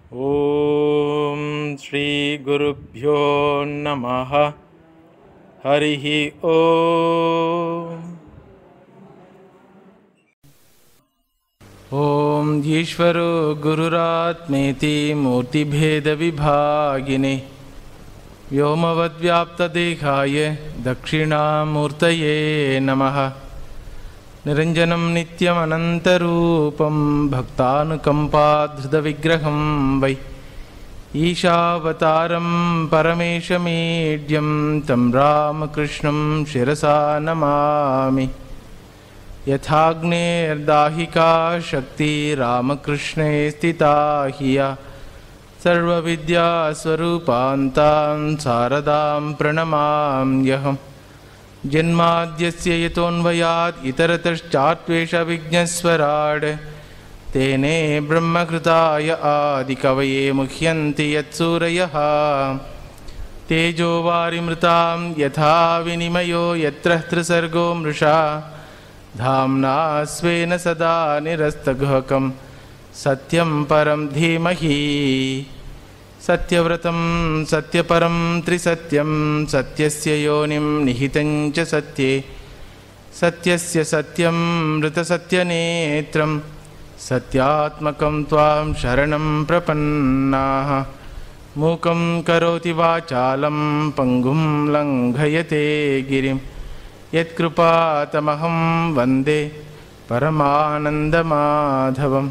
ॐ श्रीगुरुभ्यो नमः हरिः ॐ ॐ ईश्वरो गुरुरात्मेति मूर्तिभेदविभागिने व्योमवद्व्याप्तदेहाय दक्षिणामूर्तये नमः निरञ्जनं नित्यमनन्तरूपं भक्तानुकम्पाधृतविग्रहं वै ईशावतारं परमेशमीड्यं तं रामकृष्णं शिरसा नमामि यथाग्नेर्दाहिका शक्ति रामकृष्णे स्थिता हिया सर्वविद्यास्वरूपान्तां शारदां प्रणमाम्यहम् जन्माद्यस्य यतोऽन्वयात् इतरतश्चात्वेषविघ्नस्वराड् तेने ब्रह्मकृताय आदिकवये मुह्यन्ति यत्सूरयः तेजो वारिमृतां यथा विनिमयो यत्र त्रिसर्गो मृषा धाम्ना स्वेन सदा निरस्तगुहकं सत्यं परं धीमहि सत्यव्रतं सत्यपरं त्रिसत्यं सत्यस्य योनिं निहितं च सत्ये सत्यस्य सत्यं मृतसत्यनेत्रं सत्यात्मकं त्वां शरणं प्रपन्नाः मूकं करोति वाचालं पङ्गुं लङ्घयते गिरिं यत्कृपातमहं वन्दे परमानन्दमाधवम्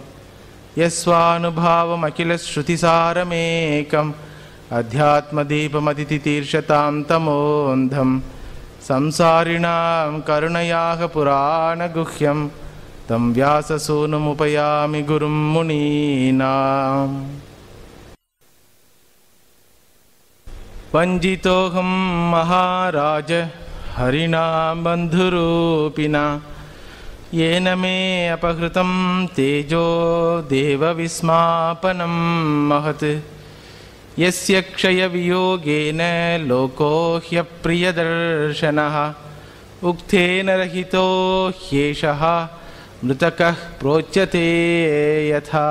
यस्वानुभावमखिलश्रुतिसारमेकम् अध्यात्मदीपमदितितीर्षतां तमोन्धं संसारिणां करुणयाः पुराणगुह्यं तं व्याससूनुमुपयामि गुरुं मुनीनाम् वञ्जितोऽहं महाराज हरिणा बन्धुरूपिणा येन मे अपहृतं तेजो देवविस्मापनं महत् यस्य क्षयवियोगेन लोको ह्यप्रियदर्शनः उक्थेन रहितो ह्येषः मृतकः प्रोच्यते यथा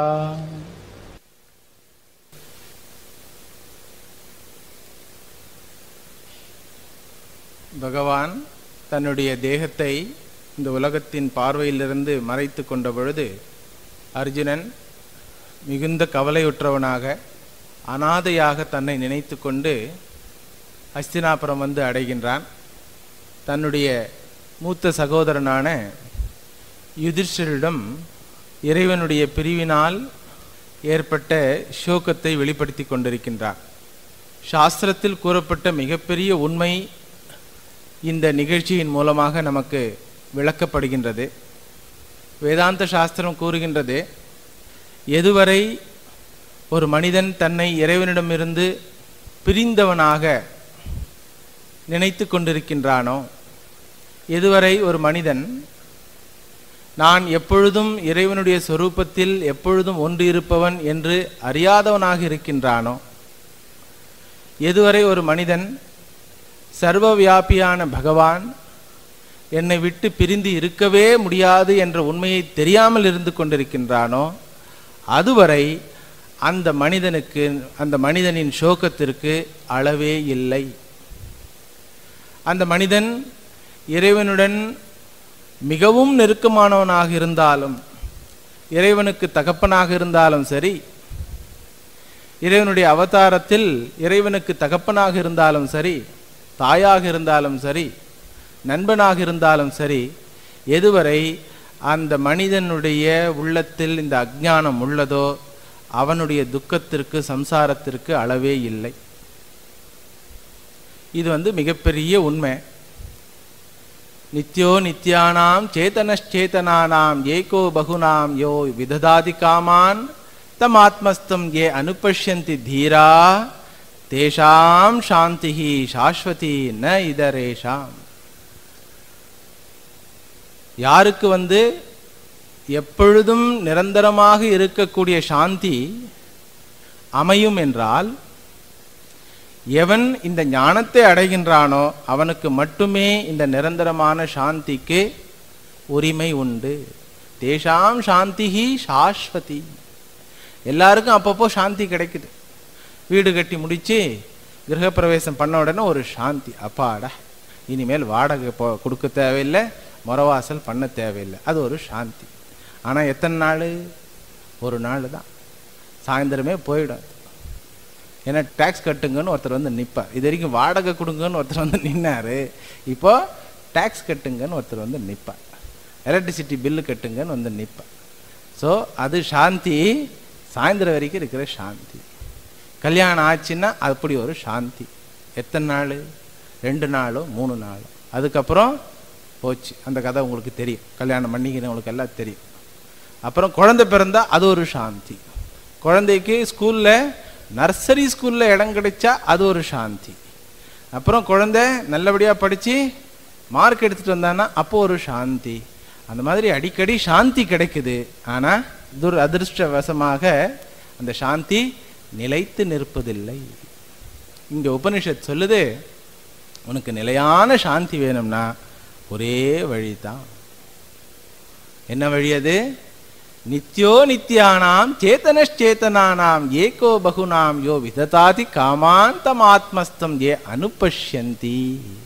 பகவான் தன்னுடைய தேகத்தை இந்த உலகத்தின் பார்வையிலிருந்து மறைத்து கொண்ட பொழுது அர்ஜுனன் மிகுந்த கவலையுற்றவனாக அனாதையாக தன்னை நினைத்து கொண்டு ஹஸ்தினாபுரம் வந்து அடைகின்றான் தன்னுடைய மூத்த சகோதரனான யுதிஷ்டரிடம் இறைவனுடைய பிரிவினால் ஏற்பட்ட சோகத்தை வெளிப்படுத்தி கொண்டிருக்கின்றான் சாஸ்திரத்தில் கூறப்பட்ட மிகப்பெரிய உண்மை இந்த நிகழ்ச்சியின் மூலமாக நமக்கு விளக்கப்படுகின்றது வேதாந்த சாஸ்திரம் கூறுகின்றது எதுவரை ஒரு மனிதன் தன்னை இறைவனிடமிருந்து பிரிந்தவனாக நினைத்து கொண்டிருக்கின்றானோ எதுவரை ஒரு மனிதன் நான் எப்பொழுதும் இறைவனுடைய சொரூபத்தில் எப்பொழுதும் ஒன்று இருப்பவன் என்று அறியாதவனாக இருக்கின்றானோ எதுவரை ஒரு மனிதன் சர்வ வியாபியான பகவான் என்னை விட்டு பிரிந்து இருக்கவே முடியாது என்ற உண்மையை தெரியாமல் இருந்து கொண்டிருக்கின்றானோ அதுவரை அந்த மனிதனுக்கு அந்த மனிதனின் சோகத்திற்கு அளவே இல்லை அந்த மனிதன் இறைவனுடன் மிகவும் நெருக்கமானவனாக இருந்தாலும் இறைவனுக்கு தகப்பனாக இருந்தாலும் சரி இறைவனுடைய அவதாரத்தில் இறைவனுக்கு தகப்பனாக இருந்தாலும் சரி தாயாக இருந்தாலும் சரி நண்பனாக இருந்தாலும் சரி எதுவரை அந்த மனிதனுடைய உள்ளத்தில் இந்த அஜ்ஞானம் உள்ளதோ அவனுடைய துக்கத்திற்கு சம்சாரத்திற்கு அளவே இல்லை இது வந்து மிகப்பெரிய உண்மை நித்யோ நித்யானாம் சேதனச்சேதனானாம் ஏகோ பகுனாம் யோ விததாதி காமான் தம் ஆத்மஸ்தம் ஏ அனுபஷ்யந்தி தீரா தேஷாம் சாந்தி சாஸ்வதி ந இதரேஷாம் யாருக்கு வந்து எப்பொழுதும் நிரந்தரமாக இருக்கக்கூடிய சாந்தி அமையும் என்றால் எவன் இந்த ஞானத்தை அடைகின்றானோ அவனுக்கு மட்டுமே இந்த நிரந்தரமான சாந்திக்கு உரிமை உண்டு தேஷாம் சாந்திஹி சாஸ்வதி எல்லாருக்கும் அப்பப்போ சாந்தி கிடைக்குது வீடு கட்டி முடிச்சு கிரகப்பிரவேசம் பண்ண உடனே ஒரு சாந்தி அப்பாடா இனிமேல் வாடகை போ கொடுக்க தேவையில்லை முறவாசல் பண்ண தேவையில்லை அது ஒரு சாந்தி ஆனால் எத்தனை நாள் ஒரு நாள் தான் சாயந்தரமே போயிடும் அது. ஏன்னா டேக்ஸ் கட்டுங்கன்னு ஒருத்தர் வந்து நிற்பார் இது வரைக்கும் வாடகை கொடுங்கன்னு ஒருத்தர் வந்து நின்னாரு இப்போ டேக்ஸ் கட்டுங்கன்னு ஒருத்தர் வந்து நிற்பார் எலக்ட்ரிசிட்டி பில்லு கட்டுங்கன்னு வந்து நிற்பார் ஸோ அது சாந்தி சாயந்தரம் வரைக்கும் இருக்கிற சாந்தி கல்யாணம் ஆச்சுன்னா அப்படி ஒரு சாந்தி எத்தனை நாள் ரெண்டு நாளோ மூணு நாளோ அதுக்கப்புறம் போச்சு அந்த கதை உங்களுக்கு தெரியும் கல்யாணம் பண்ணிக்கிறவங்களுக்கு எல்லாம் தெரியும் அப்புறம் குழந்தை பிறந்தா அது ஒரு சாந்தி குழந்தைக்கு ஸ்கூல்ல நர்சரி ஸ்கூல்ல இடம் கிடைச்சா அது ஒரு சாந்தி அப்புறம் குழந்தை நல்லபடியா படிச்சு மார்க் எடுத்துட்டு வந்தான்னா அப்போ ஒரு சாந்தி அந்த மாதிரி அடிக்கடி சாந்தி கிடைக்குது ஆனா துர் அதிர்ஷ்டவசமாக அந்த சாந்தி நிலைத்து நிற்பதில்லை இங்க உபனிஷத் சொல்லுது உனக்கு நிலையான சாந்தி வேணும்னா ஒரே வழிதான் என்ன வழி அது நித்யோ நித்யானாம் சேத்தனச்சேதனானாம் ஏகோ பகுனாம் யோ விததாதி காமாந்தம் ஆத்மஸ்தம் ஏ அனுபஷ்யந்தி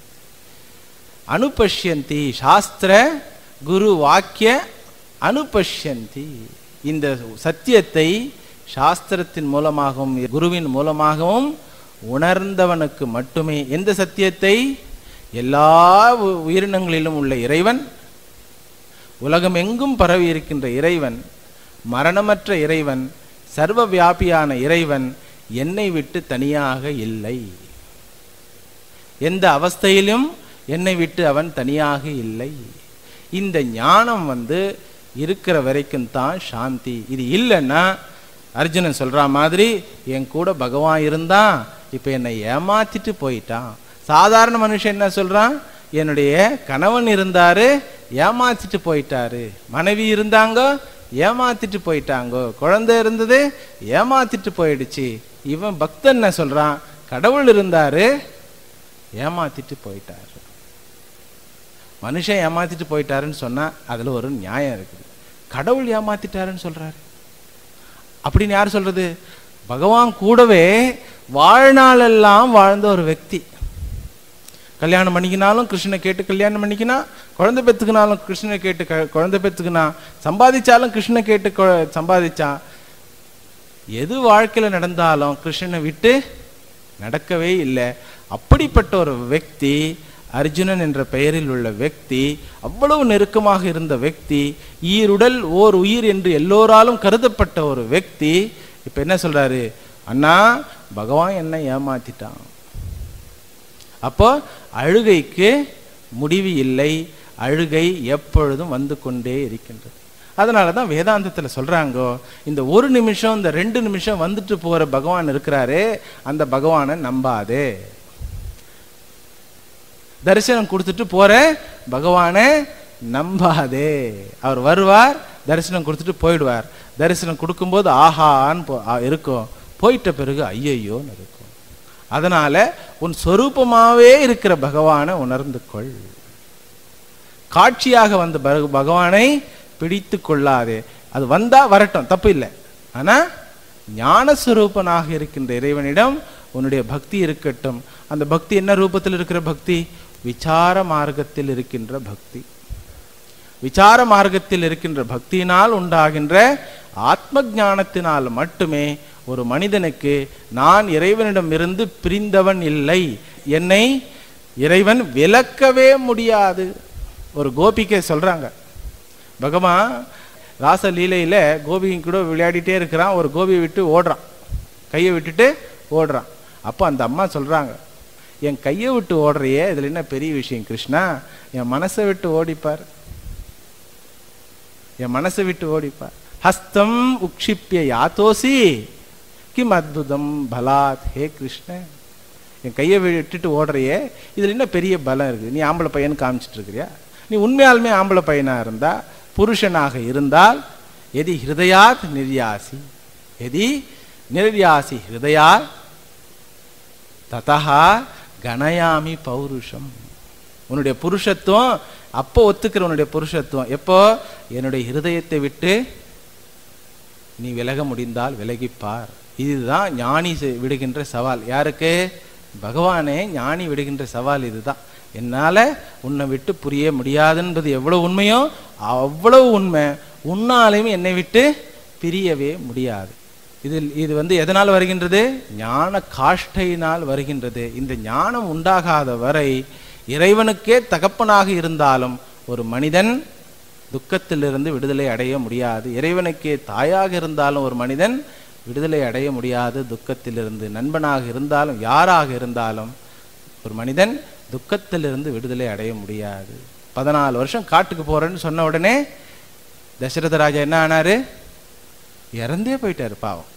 அனுபஷ்யந்தி சாஸ்திர குரு வாக்கிய அனுபஷ்யந்தி இந்த சத்தியத்தை சாஸ்திரத்தின் மூலமாகவும் குருவின் மூலமாகவும் உணர்ந்தவனுக்கு மட்டுமே எந்த சத்தியத்தை எல்லா உ- உயிரினங்களிலும் உள்ள இறைவன் உலகம் எங்கும் பரவி இருக்கின்ற இறைவன் மரணமற்ற இறைவன் சர்வ வியாபியான இறைவன் என்னை விட்டு தனியாக இல்லை எந்த அவஸ்தையிலும் என்னை விட்டு அவன் தனியாக இல்லை இந்த ஞானம் வந்து இருக்கிற வரைக்கும் தான் சாந்தி இது இல்லைன்னா அர்ஜுனன் சொல்ற மாதிரி என் கூட பகவான் இருந்தான் இப்போ என்னை ஏமாத்திட்டு போயிட்டான் சாதாரண மனுஷன் என்ன சொல்றான் என்னுடைய கணவன் இருந்தாரு ஏமாத்திட்டு போயிட்டாரு மனைவி இருந்தாங்க ஏமாத்திட்டு போயிட்டாங்க குழந்தை இருந்தது ஏமாத்திட்டு போயிடுச்சு இவன் பக்தன் என்ன சொல்றான் கடவுள் இருந்தாரு ஏமாத்திட்டு போயிட்டாரு மனுஷன் ஏமாத்திட்டு போயிட்டாருன்னு சொன்னா அதுல ஒரு நியாயம் இருக்குது கடவுள் ஏமாத்திட்டாருன்னு சொல்றாரு அப்படின்னு யார் சொல்றது பகவான் கூடவே வாழ்நாளெல்லாம் வாழ்ந்த ஒரு వ్యక్తి கல்யாணம் பண்ணிக்கினாலும் கிருஷ்ணனை கேட்டு கல்யாணம் பண்ணிக்கினா குழந்தை பெத்துக்கினாலும் கிருஷ்ணனை கேட்டு க- குழந்தை பெத்துக்கினா சம்பாதிச்சாலும் கிருஷ்ணனை கேட்டு கொ- சம்பாதிச்சான் எது வாழ்க்கையில நடந்தாலும் கிருஷ்ணனை விட்டு நடக்கவே இல்லை அப்படிப்பட்ட ஒரு వ్యక్తి அர்ஜுனன் என்ற பெயரில் உள்ள వ్యక్தி அவ்வளவு நெருக்கமாக இருந்த వ్యక్தி ஈருடல் ஓர் உயிர் என்று எல்லோராலும் கருதப்பட்ட ஒரு వ్యక్தி இப்ப என்ன சொல்றாரு அண்ணா பகவான் என்னை ஏமாத்திட்டான் அப்போ அழுகைக்கு முடிவு இல்லை அழுகை எப்பொழுதும் வந்து கொண்டே இருக்கின்றது அதனால தான் வேதாந்தத்தில் சொல்றாங்கோ இந்த ஒரு நிமிஷம் இந்த ரெண்டு நிமிஷம் வந்துட்டு போற பகவான் இருக்கிறாரே அந்த பகவானை நம்பாதே தரிசனம் கொடுத்துட்டு போற பகவானை நம்பாதே அவர் வருவார் தரிசனம் கொடுத்துட்டு போயிடுவார் தரிசனம் கொடுக்கும்போது ஆஹான்னு போ- ஆ, இருக்கும் போயிட்ட பிறகு ஐயையோன்னு இருக்கும் அதனால உன் சொரூபமாவே இருக்கிற பகவானை உணர்ந்து கொள் காட்சியாக வந்த பக- பகவானை பிடித்து கொள்ளாதே அது வந்தா வரட்டும் தப்பு இல்லை ஆனா ஞானஸ்வரூபனாக இருக்கின்ற இறைவனிடம் உன்னுடைய பக்தி இருக்கட்டும் அந்த பக்தி என்ன ரூபத்தில் இருக்கிற பக்தி விசார மார்க்கத்தில் இருக்கின்ற பக்தி விசார மார்க்கத்தில் இருக்கின்ற பக்தியினால் உண்டாகின்ற ஆத்ம ஞானத்தினால் மட்டுமே ஒரு மனிதனுக்கு நான் இறைவனிடம் இருந்து பிரிந்தவன் இல்லை என்னை இறைவன் விலக்கவே முடியாது ஒரு கோபிக்கை சொல்றாங்க பகவான் ராசலீலையில கோபியும் கூட விளையாடிட்டே இருக்கிறான் ஒரு கோபியை விட்டு ஓடுறான் கையை விட்டுட்டு ஓடுறான் அப்போ அந்த அம்மா சொல்றாங்க என் கையை விட்டு ஓடுறியே இதுல என்ன பெரிய விஷயம் கிருஷ்ணா என் மனசை விட்டு ஓடிப்பார் என் மனசை விட்டு ஓடிப்பார் ஹஸ்தம் உக்ஷிப்பிய யாத்தோசி கிம் அத்புதம் பலாத் ஹே கிருஷ்ண என் கையை விட்டுட்டு ஓடுறியே இதுல என்ன பெரிய பலம் இருக்கு நீ ஆம்பளை பையன் காமிச்சிட்டு இருக்கிறியா நீ உண்மையாலுமே ஆம்பளை பையனா இருந்தா புருஷனாக இருந்தால் எதி ஹிருதயாத் நிர்யாசி எதி நிர்யாசி ஹிருதயா ததா கணயாமி பௌருஷம் உன்னுடைய புருஷத்துவம் அப்போ ஒத்துக்கிற உன்னுடைய புருஷத்துவம் எப்போ என்னுடைய ஹிருதயத்தை விட்டு நீ விலக முடிந்தால் விலகிப்பார் இதுதான் ஞானி செ- விடுகின்ற சவால் யாருக்கு பகவானே ஞானி விடுகின்ற சவால் இதுதான் என்னால் உன்னை விட்டு புரிய முடியாதுன்றது எவ்வளவு உண்மையோ அவ்வளவு உண்மை உன்னாலையும் என்னை விட்டு பிரியவே முடியாது இதில் இது வந்து எதனால் வருகின்றது ஞான காஷ்டையினால் வருகின்றது இந்த ஞானம் உண்டாகாத வரை இறைவனுக்கே தகப்பனாக இருந்தாலும் ஒரு மனிதன் துக்கத்திலிருந்து விடுதலை அடைய முடியாது இறைவனுக்கே தாயாக இருந்தாலும் ஒரு மனிதன் விடுதலை அடைய முடியாது துக்கத்திலிருந்து நண்பனாக இருந்தாலும் யாராக இருந்தாலும் ஒரு மனிதன் துக்கத்திலிருந்து விடுதலை அடைய முடியாது பதினாலு வருஷம் காட்டுக்கு போறேன்னு சொன்ன உடனே தசரத ராஜா என்ன ஆனாரு இறந்தே போயிட்டாரு பாவம்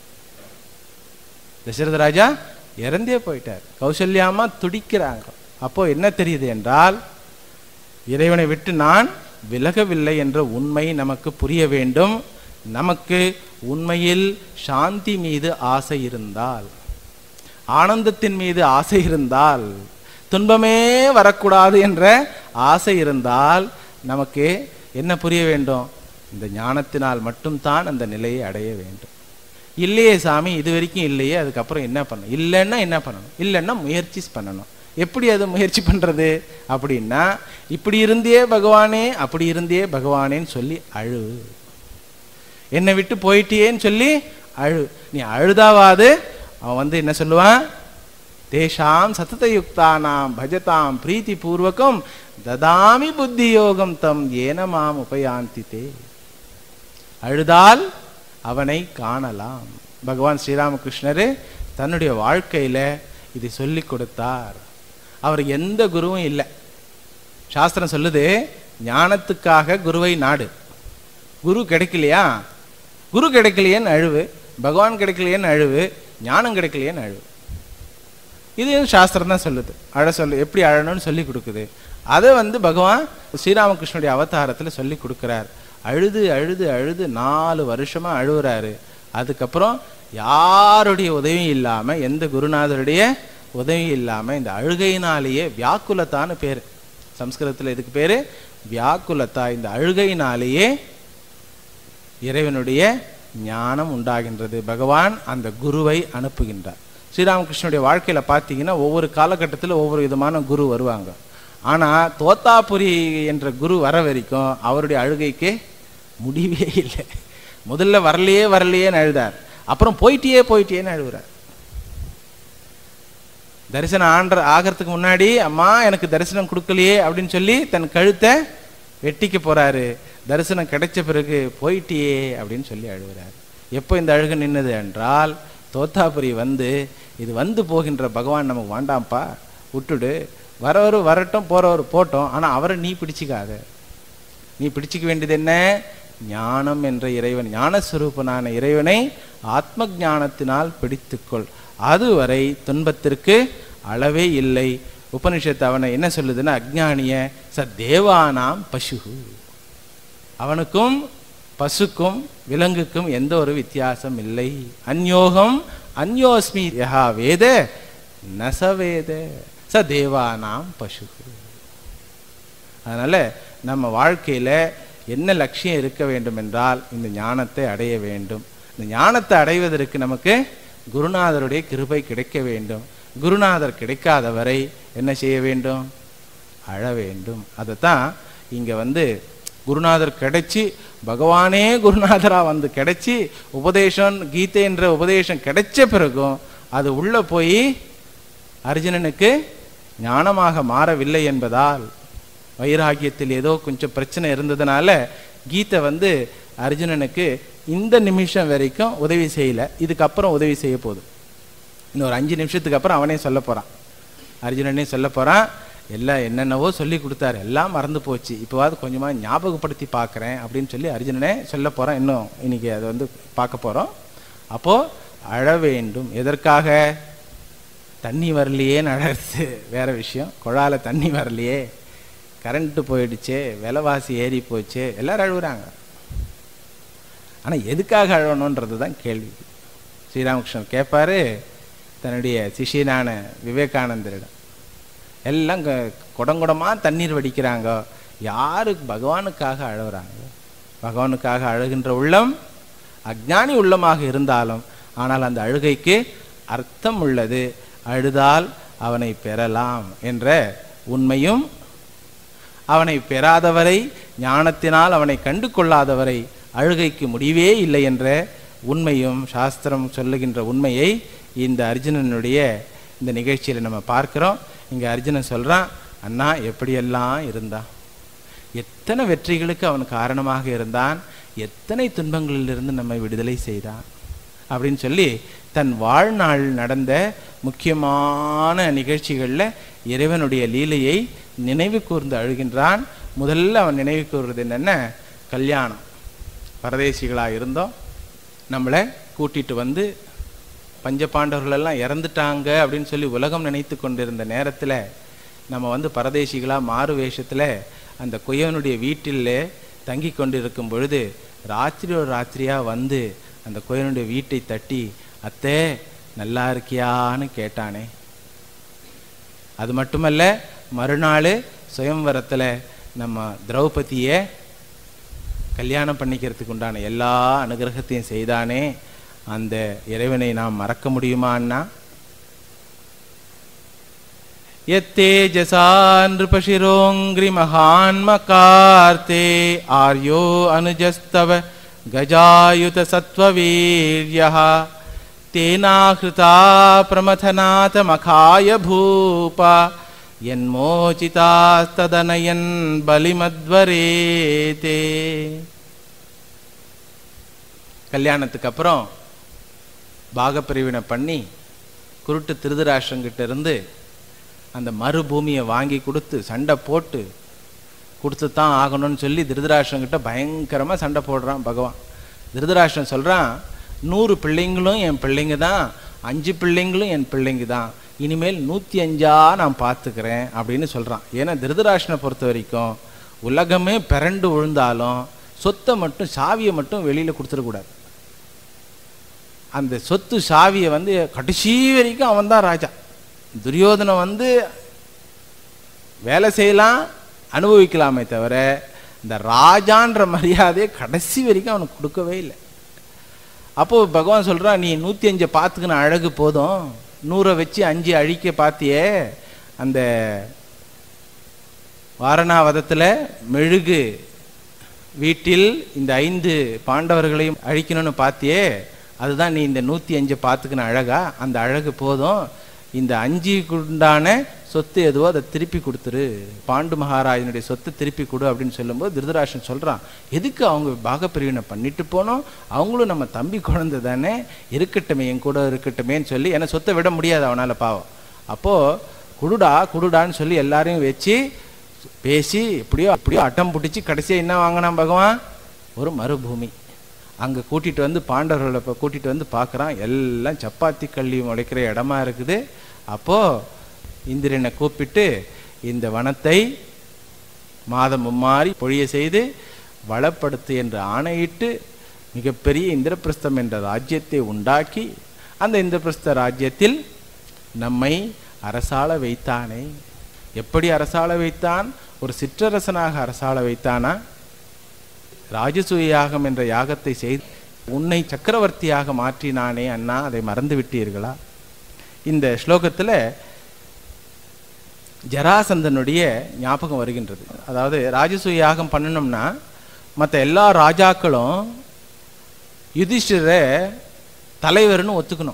தசரத ராஜா இறந்தே போயிட்டார் கௌசல்யாமா துடிக்கிறாங்க அப்போ என்ன தெரியுது என்றால் இறைவனை விட்டு நான் விலகவில்லை என்ற உண்மை நமக்கு புரிய வேண்டும் நமக்கு உண்மையில் சாந்தி மீது ஆசை இருந்தால் ஆனந்தத்தின் மீது ஆசை இருந்தால் துன்பமே வரக்கூடாது என்ற ஆசை இருந்தால் நமக்கு என்ன புரிய வேண்டும் இந்த ஞானத்தினால் மட்டும்தான் அந்த நிலையை அடைய வேண்டும் இல்லையே சாமி இது வரைக்கும் இல்லையே அதுக்கப்புறம் என்ன பண்ணணும் இல்லைன்னா என்ன பண்ணணும் இல்லைன்னா முயற்சி பண்ணணும் எப்படி அது முயற்சி பண்றது அப்படின்னா இப்படி இருந்தே பகவானே அப்படி இருந்தே பகவானேன்னு சொல்லி அழு என்னை விட்டு போயிட்டியேன்னு சொல்லி அழு நீ அழுதாவாது அவன் வந்து என்ன சொல்லுவான் தேஷாம் சததயுக்தானாம் பஜதாம் பிரீத்தி பூர்வகம் ததாமி புத்தி யோகம் தம் ஏன மாம் உபயாந்தி தே அழுதால் அவனை காணலாம் பகவான் ஸ்ரீராமகிருஷ்ணர் தன்னுடைய வாழ்க்கையில இதை சொல்லி கொடுத்தார் அவர் எந்த குருவும் இல்லை சாஸ்திரம் சொல்லுது ஞானத்துக்காக குருவை நாடு குரு கிடைக்கலையா குரு கிடைக்கலையேன்னு அழுவு பகவான் கிடைக்கலையேன்னு அழுவு ஞானம் கிடைக்கலையேன்னு அழுவு இது சாஸ்திரம் தான் சொல்லுது அழ சொல்லு எப்படி அழணும்னு சொல்லி கொடுக்குது அதை வந்து பகவான் ஸ்ரீராமகிருஷ்ணனுடைய அவதாரத்தில் சொல்லி கொடுக்குறார் அழுது அழுது அழுது நாலு வருஷமா அழுகுறாரு அதுக்கப்புறம் யாருடைய உதவியும் இல்லாம எந்த குருநாதருடைய உதவியும் இல்லாம இந்த அழுகையினாலேயே வியாக்குலத்தான்னு பேர் சம்ஸ்கிருதத்தில் இதுக்கு பேரு வியாக்குலத்தா இந்த அழுகையினாலேயே இறைவனுடைய ஞானம் உண்டாகின்றது பகவான் அந்த குருவை அனுப்புகின்றார் ஸ்ரீராமகிருஷ்ணனுடைய வாழ்க்கையில பார்த்தீங்கன்னா ஒவ்வொரு காலகட்டத்தில் ஒவ்வொரு விதமான குரு வருவாங்க ஆனா தோத்தாபுரி என்ற குரு வர வரைக்கும் அவருடைய அழுகைக்கு முடிவே இல்லை முதல்ல வரலையே வரலையேன்னு அழுதார் அப்புறம் போயிட்டியே போயிட்டியேன்னு அழுகுறார் தரிசனம் ஆண்ட ஆகிறதுக்கு முன்னாடி அம்மா எனக்கு தரிசனம் கொடுக்கலையே அப்படின்னு சொல்லி தன் கழுத்தை வெட்டிக்க போறாரு தரிசனம் கிடைச்ச பிறகு போயிட்டியே அப்படின்னு சொல்லி அழுகுறாரு எப்போ இந்த அழுகு நின்னது என்றால் தோத்தாபுரி வந்து இது வந்து போகின்ற பகவான் நமக்கு வேண்டாம்ப்பா விட்டுடு வரவர் வரட்டும் போறவர் போட்டோம் ஆனா அவரை நீ பிடிச்சிக்காத நீ பிடிச்சிக்க வேண்டியது என்ன ஞானம் என்ற இறைவன் ஞானஸ்வரூபனான இறைவனை ஆத்ம ஞானத்தினால் பிடித்துக்கொள் அதுவரை துன்பத்திற்கு அளவே இல்லை உபனிஷத்து அவனை என்ன சொல்லுதுன்னா அஜ்ஞானிய ச தேவானாம் பசுகு அவனுக்கும் பசுக்கும் விலங்குக்கும் எந்த ஒரு வித்தியாசம் இல்லை அந்யோகம் அந்யோஸ்மி யஹா வேத நசவேத ச தேவானாம் பசுகு அதனால நம்ம வாழ்க்கையில என்ன லட்சியம் இருக்க வேண்டும் என்றால் இந்த ஞானத்தை அடைய வேண்டும் இந்த ஞானத்தை அடைவதற்கு நமக்கு குருநாதருடைய கிருபை கிடைக்க வேண்டும் குருநாதர் கிடைக்காத வரை என்ன செய்ய வேண்டும் அழ வேண்டும் அதைத்தான் இங்க வந்து குருநாதர் கிடைச்சி பகவானே குருநாதரா வந்து கிடைச்சி உபதேசம் கீதைன்ற உபதேசம் கிடைச்ச பிறகும் அது உள்ள போய் அர்ஜுனனுக்கு ஞானமாக மாறவில்லை என்பதால் வைராகியத்தில் ஏதோ கொஞ்சம் பிரச்சனை இருந்ததுனால கீதை வந்து அர்ஜுனனுக்கு இந்த நிமிஷம் வரைக்கும் உதவி செய்யல இதுக்கப்புறம் உதவி செய்ய போகுது இன்னும் ஒரு அஞ்சு நிமிஷத்துக்கு அப்புறம் அவனே சொல்ல போறான் அர்ஜுனனே சொல்ல போறான் எல்லாம் என்னென்னவோ சொல்லி கொடுத்தாரு எல்லாம் மறந்து போச்சு இப்போவாது கொஞ்சமா ஞாபகப்படுத்தி பார்க்குறேன் அப்படின்னு சொல்லி அர்ஜுனனே சொல்ல போறான் இன்னும் இன்னைக்கு அதை வந்து பார்க்க போறோம் அப்போ அழ வேண்டும் எதற்காக தண்ணி வரலையேன்னு அழறது வேற விஷயம் குழால தண்ணி வரலையே கரண்ட்டு போயிடுச்சே விலைவாசி ஏறி போச்சு எல்லாரும் அழுகுறாங்க ஆனா எதுக்காக அழணுன்றது தான் கேள்வி ஸ்ரீராமகிருஷ்ணன் கேட்பாரு தன்னுடைய சிஷியனான விவேகானந்தரிடம் எல்லாம் க- குடங்குடமா தண்ணீர் வடிக்கிறாங்க யாருக்கு பகவானுக்காக அழுகுறாங்க பகவானுக்காக அழுகின்ற உள்ளம் அஜ்ஞானி உள்ளமாக இருந்தாலும் ஆனால் அந்த அழுகைக்கு அர்த்தம் உள்ளது அழுதால் அவனை பெறலாம் என்ற உண்மையும் அவனை பெறாதவரை ஞானத்தினால் அவனை கண்டு கொள்ளாதவரை அழுகைக்கு முடிவே இல்லை என்ற உண்மையும் சாஸ்திரம் சொல்லுகின்ற உண்மையை இந்த அர்ஜுனனுடைய இந்த நிகழ்ச்சியில் நம்ம பார்க்கிறோம் இங்கே அர்ஜுனன் சொல்கிறான் அண்ணா எப்படியெல்லாம் இருந்தான் எத்தனை வெற்றிகளுக்கு அவன் காரணமாக இருந்தான் எத்தனை துன்பங்களிலிருந்து நம்மை விடுதலை செய்தான் அப்படின்னு சொல்லி தன் வாழ்நாள் நடந்த முக்கியமான நிகழ்ச்சிகளில் இறைவனுடைய லீலையை நினைவு கூர்ந்து அழுகின்றான் முதல்ல அவன் நினைவு கூறுறது என்னென்ன கல்யாணம் பரதேசிகளாக இருந்தோம் நம்மளை கூட்டிட்டு வந்து பஞ்சபாண்டவர்கள் எல்லாம் இறந்துட்டாங்க அப்படின்னு சொல்லி உலகம் நினைத்து கொண்டிருந்த நேரத்தில் நம்ம வந்து பரதேசிகளாக மாறு வேஷத்தில் அந்த குயவனுடைய வீட்டில் தங்கி கொண்டிருக்கும் பொழுது ராத்திரி ஒரு ராத்திரியாக வந்து அந்த குயவனுடைய வீட்டை தட்டி அத்தே நல்லா இருக்கியான்னு கேட்டானே அது மட்டுமல்ல மறுநாள் சுயம்வரத்தில் நம்ம திரௌபதியை கல்யாணம் பண்ணிக்கிறதுக்கு உண்டான எல்லா அனுகிரகத்தையும் செய்தானே அந்த இறைவனை நாம் மறக்க முடியுமா அண்ணா यत्तेजसा नृपशिरोऽङ्घ्रि महान्मकार्ते आर्यो अनुजस्तव गजायुतसत्त्ववीर्यः तेनाहृता प्रमथनाथमखाय भूप यन्मोचितास्तदनयन् बलिमद्वरेते கல்யாணத்துக்கு அப்புறம் பாகப்பிரிவினை பண்ணி குருட்டு திருதராஷ்டிரங்கிட்ட இருந்து அந்த மறுபூமியை வாங்கி கொடுத்து சண்டை போட்டு கொடுத்து தான் ஆகணும்னு சொல்லி திருதராஷ்டிரங்கிட்ட பயங்கரமாக சண்டை போடுறான் பகவான் திருதராஷ்டிரம் சொல்கிறான் நூறு பிள்ளைங்களும் என் பிள்ளைங்க தான் அஞ்சு பிள்ளைங்களும் என் பிள்ளைங்க தான் இனிமேல் நூற்றி அஞ்சா நான் பார்த்துக்கிறேன் அப்படின்னு சொல்கிறான் ஏன்னா திருதராஷ்டிரனை பொறுத்த வரைக்கும் உலகமே பிறண்டு விழுந்தாலும் சொத்தை மட்டும் சாவியை மட்டும் வெளியில் கொடுத்துடக்கூடாது அந்த சொத்து சாவியை வந்து கடைசி வரைக்கும் அவன் தான் ராஜா துரியோதனை வந்து வேலை செய்யலாம் அனுபவிக்கலாமே தவிர இந்த ராஜான்ற மரியாதையை கடைசி வரைக்கும் அவனுக்கு கொடுக்கவே இல்லை அப்போது பகவான் சொல்கிறான் நீ நூற்றி அஞ்சை பார்த்துக்கின அழகு போதும் நூறை வச்சு அஞ்சு அழிக்க பார்த்தியே அந்த வாரணாவதத்தில் மெழுகு வீட்டில் இந்த ஐந்து பாண்டவர்களையும் அழிக்கணும்னு பார்த்தியே அதுதான் நீ இந்த நூற்றி அஞ்சை பார்த்துக்கின அழகா அந்த அழகு போதும் இந்த அஞ்சுக்கு உண்டான சொத்து எதுவோ அதை திருப்பி கொடுத்துரு பாண்டு மகாராஜனுடைய சொத்தை திருப்பி கொடு அப்படின்னு சொல்லும்போது திருதராஷ்டிரன் சொல்கிறான் எதுக்கு அவங்க பாகப்பிரிவினை பண்ணிட்டு போனோம் அவங்களும் நம்ம தம்பி குழந்தை தானே இருக்கட்டுமே என் கூட இருக்கட்டுமேன்னு சொல்லி ஏன்னா சொத்தை விட முடியாது அவனால் பாவம் அப்போது குடுடா குடுடான்னு சொல்லி எல்லாரையும் வச்சு பேசி எப்படியோ அப்படியோ அட்டம் பிடிச்சி கடைசியாக என்ன வாங்கினான் பகவான் ஒரு மறுபூமி அங்கே கூட்டிகிட்டு வந்து பாண்டவர்களை இப்போ கூட்டிகிட்டு வந்து பார்க்குறான் எல்லாம் சப்பாத்தி கள்ளி முளைக்கிற இடமா இருக்குது அப்போது இந்திரனை கூப்பிட்டு இந்த வனத்தை மாதம் மும்மாறி பொழிய செய்து வளப்படுத்து என்று ஆணையிட்டு மிகப்பெரிய இந்திரபிரஸ்தம் என்ற ராஜ்யத்தை உண்டாக்கி அந்த இந்திரபிரஸ்த ராஜ்யத்தில் நம்மை அரசாள வைத்தானே எப்படி அரசாள வைத்தான் ஒரு சிற்றரசனாக அரசாள வைத்தானா ராஜசூய யாகம் என்ற யாகத்தை செய்து உன்னை சக்கரவர்த்தியாக மாற்றினானே அண்ணா அதை மறந்து விட்டீர்களா இந்த ஸ்லோகத்தில் ஜராசந்தனுடைய ஞாபகம் வருகின்றது அதாவது ராஜசூய யாகம் பண்ணணும்னா மற்ற எல்லா ராஜாக்களும் யுதிஷ்டிரை தலைவர்னு ஒத்துக்கணும்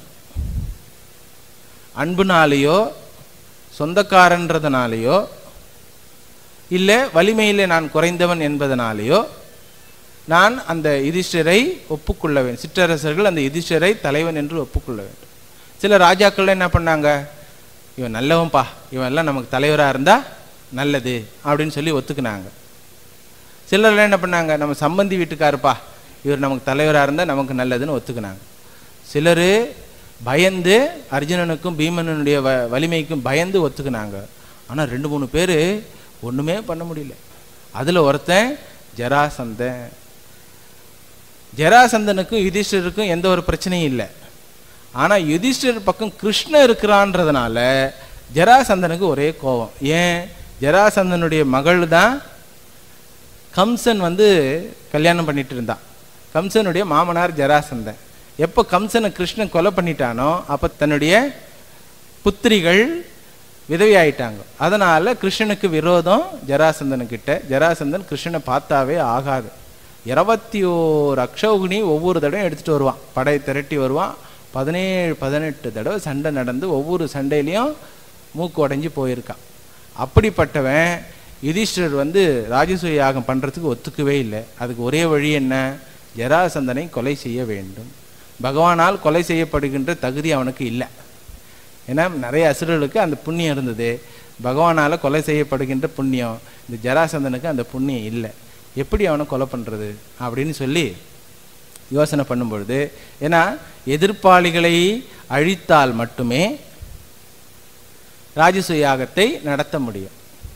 அன்புனாலேயோ சொந்தக்காரன்றதுனாலேயோ இல்லை வலிமையில் நான் குறைந்தவன் என்பதனாலேயோ நான் அந்த யுதிஷ்டரை ஒப்புக்கொள்ள வேண்டும் சிற்றரசர்கள் அந்த யுதிஷ்டரை தலைவன் என்று ஒப்புக்கொள்ள வேண்டும் சில ராஜாக்கள் என்ன பண்ணாங்க இவன் நல்லவன்பா இவன் எல்லாம் நமக்கு தலைவராக இருந்தால் நல்லது அப்படின்னு சொல்லி ஒத்துக்குனாங்க சிலர்லாம் என்ன பண்ணாங்க நம்ம சம்பந்தி வீட்டுக்காருப்பா இவர் நமக்கு தலைவராக இருந்தால் நமக்கு நல்லதுன்னு ஒத்துக்குனாங்க சிலர் பயந்து அர்ஜுனனுக்கும் பீமனனுடைய வ வலிமைக்கும் பயந்து ஒத்துக்குனாங்க ஆனால் ரெண்டு மூணு பேர் ஒன்றுமே பண்ண முடியல அதில் ஒருத்தன் ஜராசந்தன் ஜராசந்தனுக்கும் யுதிஷ்டருக்கும் எந்த ஒரு பிரச்சனையும் இல்லை ஆனால் யுதிஷ்டர் பக்கம் கிருஷ்ணன் இருக்கிறான்றதுனால ஜராசந்தனுக்கு ஒரே கோபம் ஏன் ஜராசந்தனுடைய மகள் தான் கம்சன் வந்து கல்யாணம் பண்ணிட்டு இருந்தான் கம்சனுடைய மாமனார் ஜராசந்தன் எப்போ கம்சனை கிருஷ்ணன் கொலை பண்ணிட்டானோ அப்போ தன்னுடைய புத்திரிகள் விதவியாயிட்டாங்க அதனால கிருஷ்ணனுக்கு விரோதம் ஜராசந்தனுக்கிட்ட ஜராசந்தன் கிருஷ்ணனை பார்த்தாவே ஆகாது இருபத்தி ஓர் அக்ஷௌகினி ஒவ்வொரு தடவையும் எடுத்துட்டு வருவான் படை திரட்டி வருவான் பதினேழு பதினெட்டு தடவை சண்டை நடந்து ஒவ்வொரு சண்டையிலையும் மூக்கு உடைஞ்சு போயிருக்கான் அப்படிப்பட்டவன் யுதிஷ்டர் வந்து ராஜசூய யாகம் பண்ணுறதுக்கு ஒத்துக்கவே இல்லை அதுக்கு ஒரே வழி என்ன ஜராசந்தனை கொலை செய்ய வேண்டும் பகவானால் கொலை செய்யப்படுகின்ற தகுதி அவனுக்கு இல்லை ஏன்னா நிறைய அசுரர்களுக்கு அந்த புண்ணியம் இருந்தது பகவானால் கொலை செய்யப்படுகின்ற புண்ணியம் இந்த ஜராசந்தனுக்கு அந்த புண்ணியம் இல்லை எப்படி அவனை கொலை பண்ணுறது அப்படின்னு சொல்லி யோசனை பண்ணும் பொழுது ஏன்னா எதிர்ப்பாளிகளை அழித்தால் மட்டுமே ராஜசூய யாகத்தை நடத்த முடியும்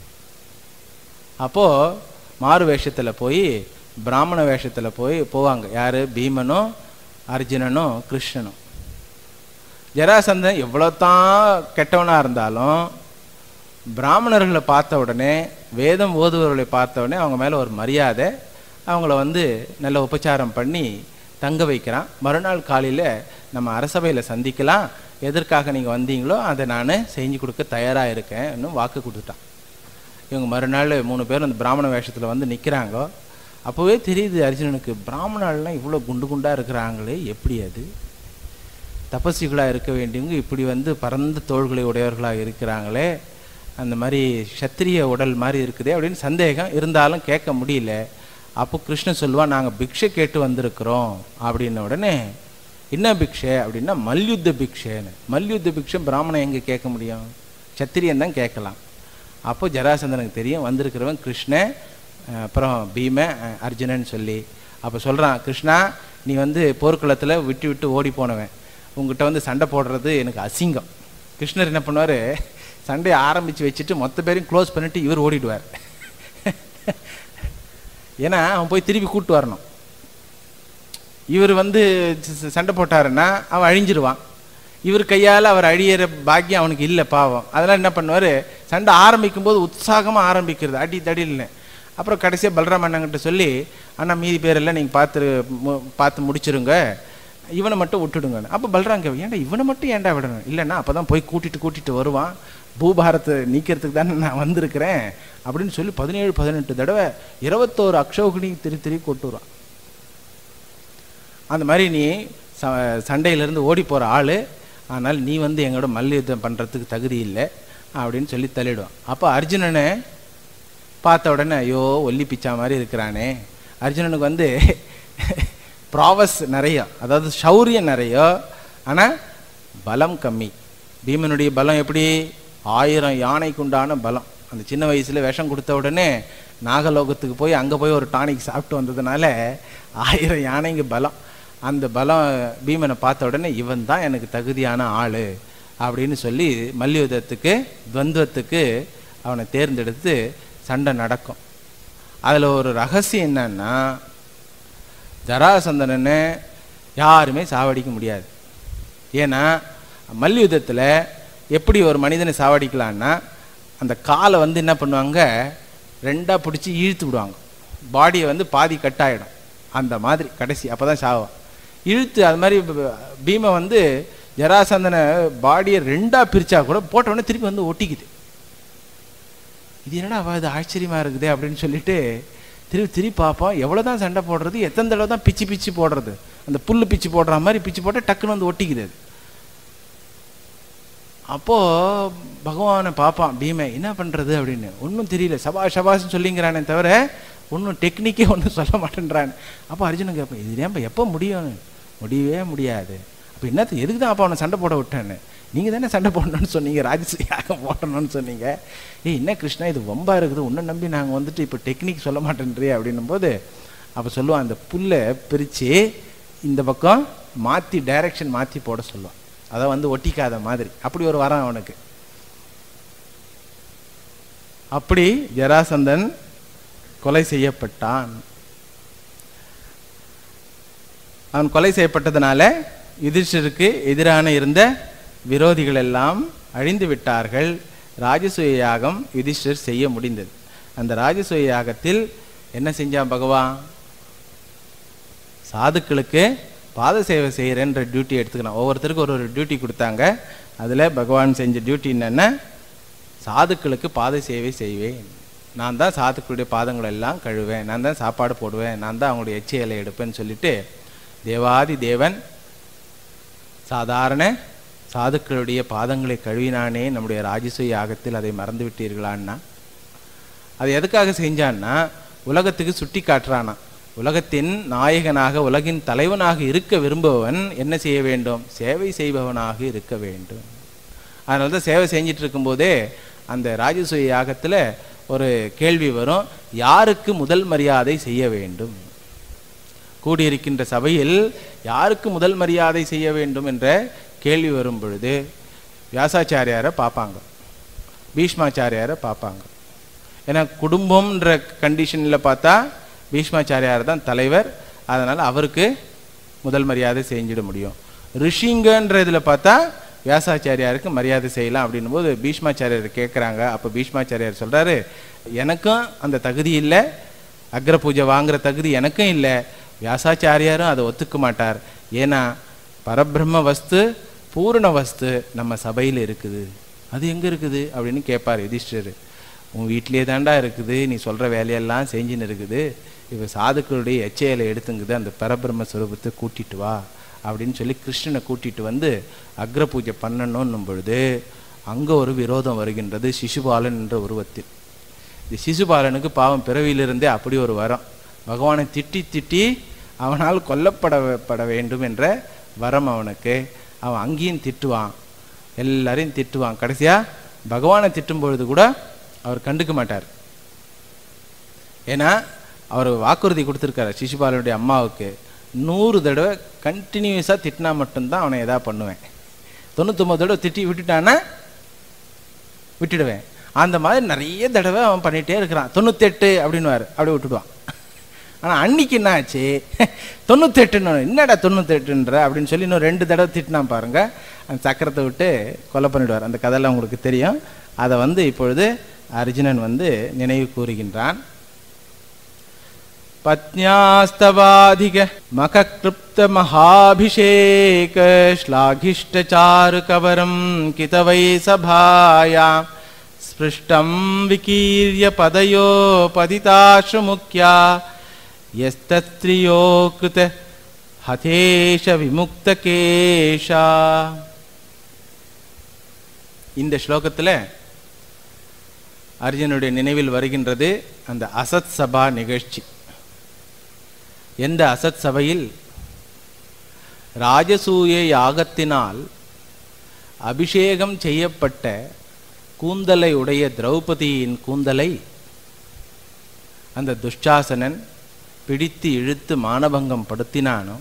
அப்போ மாறு வேஷத்தில் போய் பிராமண வேஷத்தில் போய் போவாங்க யார் பீமனும் அர்ஜுனனும் கிருஷ்ணனும் ஜராசந்தன் எவ்வளோ தான் கெட்டவனாக இருந்தாலும் பிராமணர்களை பார்த்த உடனே வேதம் ஓதுபவர்களை பார்த்த உடனே அவங்க மேலே ஒரு மரியாதை அவங்கள வந்து நல்ல உபச்சாரம் பண்ணி தங்க வைக்கிறான் மறுநாள் காலையில் நம்ம அரசபையில் சந்திக்கலாம் எதற்காக நீங்கள் வந்தீங்களோ அதை நான் செஞ்சு கொடுக்க தயாராக இருக்கேன் இன்னும் வாக்கு கொடுத்துட்டான் இவங்க மறுநாள் மூணு பேர் அந்த பிராமண வேஷத்தில் வந்து நிற்கிறாங்க அப்போவே தெரியுது அர்ஜுனனுக்கு பிராமணாலாம் இவ்வளோ குண்டு குண்டாக இருக்கிறாங்களே எப்படி அது தபஸ்விகளாக இருக்க வேண்டியவங்க இப்படி வந்து பரந்த தோள்களை உடையவர்களாக இருக்கிறாங்களே அந்த மாதிரி சத்திரிய உடல் மாதிரி இருக்குதே அப்படின்னு சந்தேகம் இருந்தாலும் கேட்க முடியல அப்போ கிருஷ்ணன் சொல்லுவான் நாங்கள் பிக்ஷை கேட்டு வந்திருக்கிறோம் அப்படின்ன உடனே என்ன பிக்ஷை அப்படின்னா மல்யுத்த பிக்ஷைன்னு மல்யுத்த பிக்ஷை பிராமணன் எங்கே கேட்க முடியும் சத்திரியன் தான் கேட்கலாம் அப்போ ஜராசந்தனுக்கு தெரியும் வந்திருக்கிறவன் கிருஷ்ணன் அஹ் அப்புறம் பீம அஹ் அர்ஜுனன் சொல்லி அப்போ சொல்கிறான் கிருஷ்ணா நீ வந்து போர்க்களத்தில் விட்டு விட்டு ஓடி போனவன் உங்ககிட்ட வந்து சண்டை போடுறது எனக்கு அசிங்கம் கிருஷ்ணர் என்ன பண்ணுவார் சண்டையை ஆரம்பித்து வச்சுட்டு மொத்த பேரையும் க்ளோஸ் பண்ணிட்டு இவர் ஓடிடுவார் ஏன்னா அவன் போய் திருப்பி கூட்டு வரணும் இவர் வந்து ச- ச- சண்டை போட்டாருன்னா அவன் அழிஞ்சிருவான் இவர் கையால் அவர் அழியிற பாக்கியம் அவனுக்கு இல்லை பாவம் அதெல்லாம் என்ன பண்ணுவார் சண்டை ஆரம்பிக்கும் போது உற்சாகமாக ஆரம்பிக்கிறது அடி தடில்னு அப்புறம் கடைசியாக பலராம அண்ணங்கிட்ட சொல்லி அண்ணா மீதி பேரெல்லாம் நீங்கள் பார்த்து மு- பார்த்து முடிச்சிருங்க இவனை மட்டும் விட்டுடுங்க அப்போ பலராம் கேட்பேன் ஏன்டா இவனை மட்டும் ஏன்டா விடணும் இல்லைன்னா அப்போ தான் போய் கூட்டிட்டு கூட்டிட்டு வருவான் பூபாரத்தை நீக்கிறதுக்கு தானே நான் வந்திருக்கிறேன் அப்படின்னு சொல்லி பதினேழு பதினெட்டு தடவை இருபத்தோரு அக்ஷோகினி திரு திரி கொட்டு வருவான் அந்த மாதிரி நீ ச சண்டையிலேருந்து ஓடி போகிற ஆள் ஆனால் நீ வந்து எங்களோட மல்யுத்தம் பண்ணுறதுக்கு தகுதி இல்லை அப்படின்னு சொல்லி தள்ளிடுவான் அப்போ அர்ஜுனனை பார்த்த உடனே ஐயோ ஒல்லி பிச்சா மாதிரி இருக்கிறானே அர்ஜுனனுக்கு வந்து ப்ராவஸ் நிறைய அதாவது சௌரியம் நிறைய ஆனால் பலம் கம்மி பீமனுடைய பலம் எப்படி ஆயிரம் யானைக்குண்டான பலம் அந்த சின்ன வயசில் விஷம் கொடுத்த உடனே நாகலோகத்துக்கு போய் அங்கே போய் ஒரு டானிக் சாப்பிட்டு வந்ததுனால ஆயிரம் யானைங்க பலம் அந்த பலம் பீமனை பார்த்த உடனே இவன் தான் எனக்கு தகுதியான ஆள் அப்படின்னு சொல்லி மல்யுத்தத்துக்கு துவந்தத்துக்கு அவனை தேர்ந்தெடுத்து சண்டை நடக்கும் அதில் ஒரு ரகசியம் என்னன்னா ஜராசந்தனனை யாருமே சாவடிக்க முடியாது ஏன்னா மல்யுத்தத்தில் எப்படி ஒரு மனிதனை சாவடிக்கலான்னா அந்த காலை வந்து என்ன பண்ணுவாங்க ரெண்டாக பிடிச்சி இழுத்து விடுவாங்க பாடியை வந்து பாதி கட் ஆகிடும் அந்த மாதிரி கடைசி அப்போ தான் சாவான் இழுத்து அது மாதிரி ப- பீமை வந்து ஜராசந்தனை பாடியை ரெண்டாக பிரித்தா கூட போட்ட உடனே திருப்பி வந்து ஒட்டிக்குது இது என்னடா அவ இது ஆச்சரியமா இருக்குதே அப்படின்னு சொல்லிட்டு திருப்பி திருப்பி பார்ப்போம் எவ்வளோ தான் சண்டை போடுறது எத்தனை தடவை தான் பிச்சு பிச்சு போடுறது அந்த புல்லு பிச்சு போடுற மாதிரி பிச்சு போட்டால் டக்குன்னு வந்து ஒட்டிக்குது அது அப்போ பகவானை பார்ப்பான் பீமை என்ன பண்றது அப்படின்னு ஒன்றும் தெரியல சபா சபாஸ்ன்னு சொல்லிங்கிறானே தவிர ஒன்றும் டெக்னிக்கே ஒன்றும் சொல்ல மாட்டேன்றான் அப்போ அர்ஜுனன் கேட்பேன் இது ஏன்பா எப்போ முடியும் முடியவே முடியாது அப்போ என்னத்து எதுக்கு தான் அப்போ அவனை சண்டை போட விட்டேன்னு நீங்கள் தானே சண்டை போடணும்னு சொன்னீங்க ராஜசூயாக போடணும்னு சொன்னீங்க ஏய் என்ன கிருஷ்ணா இது வம்பா இருக்குது உன்னை நம்பி நாங்கள் வந்துட்டு இப்போ டெக்னிக் சொல்ல மாட்டேன்றியே அப்படின்னும் போது அப்போ சொல்லுவான் அந்த புல்லை பிரித்து இந்த பக்கம் மாற்றி டைரக்ஷன் மாற்றி போட சொல்லுவான் அதை வந்து ஒட்டிக்காத மாதிரி அப்படி ஒரு வரம் அவனுக்கு அப்படி ஜராசந்தன் கொலை செய்யப்பட்டான் அவன் கொலை செய்யப்பட்டதுனால யுதிஷ்டருக்கு எதிரான இருந்த விரோதிகள் எல்லாம் அழிந்து விட்டார்கள் ராஜசூய யாகம் யுதிஷ்டர் செய்ய முடிந்தது அந்த ராஜசூய யாகத்தில் என்ன செஞ்சான் பகவான் சாதுக்களுக்கு பாத சேவை செய்கிறேன்ற டியூட்டி எடுத்துக்கணும் ஒவ்வொருத்தருக்கும் ஒரு ஒரு டியூட்டி கொடுத்தாங்க அதில் பகவான் செஞ்ச டியூட்டி என்னென்னா சாதுக்களுக்கு பாத சேவை செய்வேன் நான் தான் சாதுக்களுடைய பாதங்களை எல்லாம் கழுவேன் நான் தான் சாப்பாடு போடுவேன் நான் தான் அவங்களுடைய எச்சையிலை எடுப்பேன்னு சொல்லிட்டு தேவாதி தேவன் சாதாரண சாதுக்களுடைய பாதங்களை கழுவினானே நம்முடைய ராஜசூய யாகத்தில் அதை மறந்து விட்டீர்களான்னா அது எதுக்காக செஞ்சான்னா உலகத்துக்கு சுட்டி காட்டுறானா உலகத்தின் நாயகனாக உலகின் தலைவனாக இருக்க விரும்புபவன் என்ன செய்ய வேண்டும் சேவை செய்பவனாக இருக்க வேண்டும் அதனால தான் சேவை செஞ்சிட்டு இருக்கும்போதே அந்த ராஜசூய யாகத்தில் ஒரு கேள்வி வரும் யாருக்கு முதல் மரியாதை செய்ய வேண்டும் கூடியிருக்கின்ற சபையில் யாருக்கு முதல் மரியாதை செய்ய வேண்டும் என்ற கேள்வி வரும் பொழுது வியாசாச்சாரியாரை பார்ப்பாங்க பீஷ்மாச்சாரியாரை பார்ப்பாங்க ஏன்னா குடும்பம்ன்ற கண்டிஷனில் பார்த்தா பீஷ்மாச்சாரியார் தான் தலைவர் அதனால் அவருக்கு முதல் மரியாதை செஞ்சிட முடியும் ரிஷிங்கன்ற இதில் பார்த்தா வியாசாச்சாரியாருக்கு மரியாதை செய்யலாம் அப்படின்னும் போது பீஷ்மாச்சாரியார் கேட்குறாங்க அப்போ பீஷ்மாச்சாரியார் சொல்கிறாரு எனக்கும் அந்த தகுதி இல்லை அக்ர பூஜை வாங்குற தகுதி எனக்கும் இல்லை வியாசாச்சாரியாரும் அதை ஒத்துக்க மாட்டார் ஏன்னா பரபிரம்ம வஸ்து பூரண வஸ்து நம்ம சபையில் இருக்குது அது எங்கே இருக்குது அப்படின்னு கேட்பார் யுதிஷ்டர் உன் வீட்டிலே தாண்டா இருக்குது நீ சொல்கிற வேலையெல்லாம் செஞ்சுன்னு இருக்குது இப்போ சாதுக்களுடைய எச்சையில எடுத்துங்குது அந்த பரபிரம்ம ஸ்வரூபத்தை கூட்டிட்டு வா அப்படின்னு சொல்லி கிருஷ்ணனை கூட்டிட்டு வந்து அக்ர பூஜை பண்ணணும்னும் பொழுது அங்கே ஒரு விரோதம் வருகின்றது சிசுபாலன் என்ற உருவத்தில் இந்த சிசுபாலனுக்கு பாவம் பிறவியிலிருந்தே அப்படி ஒரு வரம் பகவானை திட்டி திட்டி அவனால் கொல்லப்பட பட வேண்டும் என்ற வரம் அவனுக்கு அவன் அங்கேயும் திட்டுவான் எல்லாரையும் திட்டுவான் கடைசியாக பகவானை திட்டும் பொழுது கூட அவர் கண்டுக்க மாட்டார் ஏன்னா அவர் வாக்குறுதி கொடுத்துருக்காரு சிசுபாலனுடைய அம்மாவுக்கு நூறு தடவை கண்டினியூஸாக திட்டினா மட்டும்தான் அவனை எதா பண்ணுவேன் தொண்ணூத்தொம்பது தடவை திட்டி விட்டுட்டான்னா விட்டுடுவேன் அந்த மாதிரி நிறைய தடவை அவன் பண்ணிகிட்டே இருக்கிறான் தொண்ணூத்தெட்டு அப்படின்னுவார் அப்படியே விட்டுடுவான் ஆனால் அன்னைக்கு என்ன ஆச்சு தொண்ணூத்தெட்டுன்னு என்னடா தொண்ணூத்தெட்டுன்ற அப்படின்னு சொல்லி இன்னும் ரெண்டு தடவை திட்டினா பாருங்க அந்த சக்கரத்தை விட்டு கொலை பண்ணிடுவார் அந்த கதையெல்லாம் உங்களுக்கு தெரியும் அதை வந்து இப்பொழுது அர்ஜுனன் வந்து நினைவு கூறுகின்றான் பத்னியாஸ்தவாதிக மகிருப்த மகாபிஷேக ஸ்லாகிஷ்டச்சாரு கவரம் கிதவை சபாயாம் ஸ்பிருஷ்டம் விகீர்ய பதயோ பதிதாசுமுக்கியா எஸ்திரியோ கிருத ஹதேஷ விமுக்த கேஷா இந்த ஸ்லோகத்தில் அர்ஜுனுடைய நினைவில் வருகின்றது அந்த அசத் சபா நிகழ்ச்சி எந்த அசத் சபையில் ராஜசூய யாகத்தினால் அபிஷேகம் செய்யப்பட்ட கூந்தலை உடைய திரௌபதியின் கூந்தலை அந்த துஷ்டாசனன் பிடித்து இழுத்து மானபங்கம் படுத்தினானோ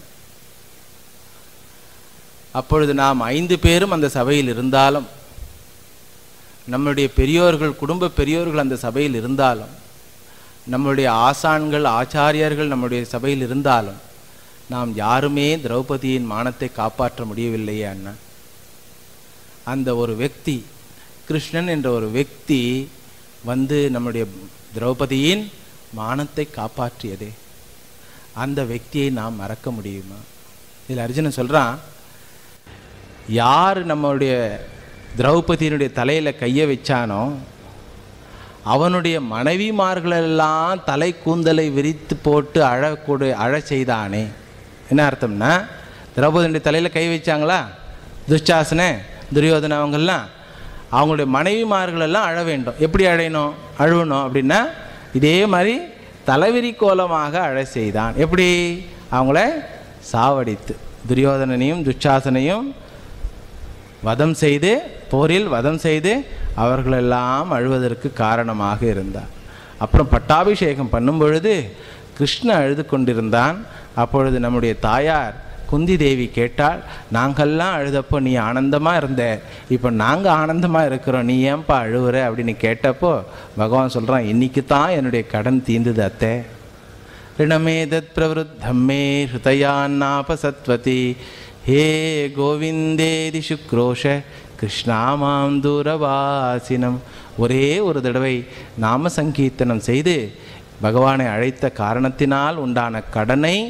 அப்பொழுது நாம் ஐந்து பேரும் அந்த சபையில் இருந்தாலும் நம்முடைய பெரியோர்கள் குடும்ப பெரியோர்கள் அந்த சபையில் இருந்தாலும் நம்முடைய ஆசான்கள் ஆச்சாரியர்கள் நம்முடைய சபையில் இருந்தாலும் நாம் யாருமே திரௌபதியின் மானத்தை காப்பாற்ற முடியவில்லையே அண்ணா அந்த ஒரு వ్యక్తి கிருஷ்ணன் என்ற ஒரு వ్యక్தி வந்து நம்முடைய திரௌபதியின் மானத்தை காப்பாற்றியதே அந்த వ్యక్தியை நாம் மறக்க முடியுமா இதில் அர்ஜுனன் சொல்கிறான் யார் நம்மளுடைய திரௌபதியினுடைய தலையில் கையை வச்சானோ அவனுடைய மனைவிமார்களெல்லாம் தலை கூந்தலை விரித்து போட்டு அழக்கூட அழ செய்தானே என்ன அர்த்தம்னா திரௌபதியுடைய தலையில் கை வச்சாங்களா துஷ்டாசன துரியோதன அவங்கெல்லாம் அவங்களுடைய மனைவிமார்களெல்லாம் அழ வேண்டும் எப்படி அழையணும் அழுவணும் அப்படின்னா இதே மாதிரி தலைவிரி கோலமாக அழ செய்தான் எப்படி அவங்கள சாவடித்து துரியோதனனையும் துச்சாசனையும் வதம் செய்து போரில் வதம் செய்து அவர்களெல்லாம் அழுவதற்கு காரணமாக இருந்தார் அப்புறம் பட்டாபிஷேகம் பண்ணும் பொழுது கிருஷ்ண அழுது கொண்டிருந்தான் அப்பொழுது நம்முடைய தாயார் குந்தி தேவி கேட்டால் நாங்கள்லாம் அழுதப்போ நீ ஆனந்தமாக இருந்த இப்போ நாங்கள் ஆனந்தமாக இருக்கிறோம் நீ ஏன்பா அழுவுற அப்படின்னு கேட்டப்போ பகவான் சொல்கிறான் இன்னைக்கு தான் என்னுடைய கடன் தீர்ந்தது அத்தை ऋणमेतत् प्रवृद्धं मे हृतयान्नापसत्वति हे गोविந்தேதி சுக்ரோஷ கிருஷ்ணாமாம் தூரவாசினம் ஒரே ஒரு தடவை நாம சங்கீர்த்தனம் செய்து பகவானை அழைத்த காரணத்தினால் உண்டான கடனை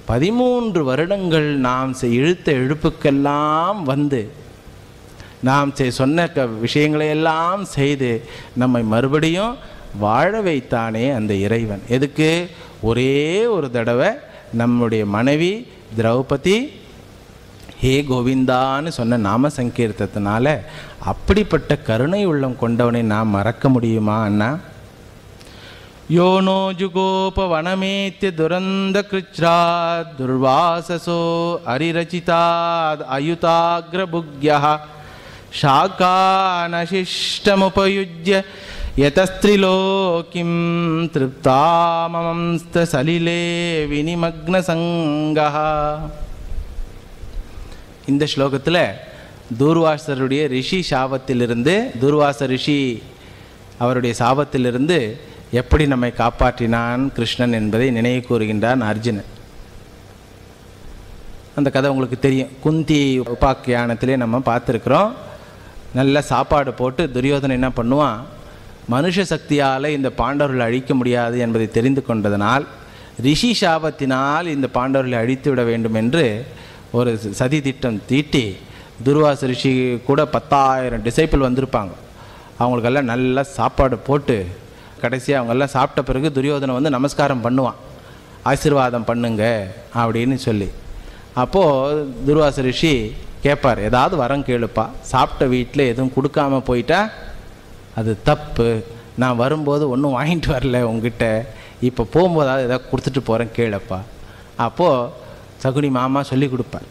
பதிமூன்று வருடங்கள் நாம் செ- இழுத்த இழுப்புக்கெல்லாம் வந்து நாம் செ- சொன்ன க விஷயங்களை எல்லாம் செய்து நம்மை மறுபடியும் வாழ வைத்தானே அந்த இறைவன் எதுக்கு ஒரே ஒரு தடவை நம்முடைய மனைவி திரௌபதி ஹே கோவிந்தான்னு சொன்ன நாம சங்கீர்த்தத்தினால அப்படிப்பட்ட கருணை உள்ளம் கொண்டவனை நாம் மறக்க முடியுமா அண்ணா யோனோ ஜுகோபவனமேத்திய துரந்த கிருச்ரா துர்வாசசோ அரிரச்சிதாத் அயுதாகிரபுக்யா शाकानशिष्टमुपयुज्य यतस्त्रिलोकिं तृप्तामंस्तसलिले विनिमग्नसङ्गः இந்த ஸ்லோகத்தில் தூர்வாசருடைய ரிஷி சாபத்திலிருந்து தூர்வாச ரிஷி அவருடைய சாபத்திலிருந்து எப்படி நம்மை காப்பாற்றினான் கிருஷ்ணன் என்பதை நினைவு கூறுகின்றான் அர்ஜுனன் அந்த கதை உங்களுக்கு தெரியும் குந்தி உபாக்கியானத்திலே நம்ம பார்த்துருக்குறோம் நல்ல சாப்பாடு போட்டு துரியோதனன் என்ன பண்ணுவான் மனுஷ சக்தியால் இந்த பாண்டவர்களை அழிக்க முடியாது என்பதை தெரிந்து கொண்டதனால் ரிஷி சாபத்தினால் இந்த பாண்டவர்களை அழித்து விட வேண்டும் என்று ஒரு சதி திட்டம் தீட்டி துர்வாச ரிஷி கூட பத்தாயிரம் டிசைப்பிள் வந்திருப்பாங்க அவங்களுக்கெல்லாம் நல்லா சாப்பாடு போட்டு கடைசியாக அவங்கெல்லாம் சாப்பிட்ட பிறகு துரியோதனை வந்து நமஸ்காரம் பண்ணுவான் ஆசீர்வாதம் பண்ணுங்க அப்படின்னு சொல்லி அப்போது துர்வாச ரிஷி கேட்பார் ஏதாவது வரம் கேளுப்பா சாப்பிட்ட வீட்டில் எதுவும் கொடுக்காம போயிட்டா அது தப்பு நான் வரும்போது ஒன்றும் வாங்கிட்டு வரல உங்ககிட்ட இப்போ போகும்போதாவது ஏதாவது கொடுத்துட்டு போகிறேன் கேளப்பா அப்போது சகுனி மாமா சொல்லி கொடுப்பார்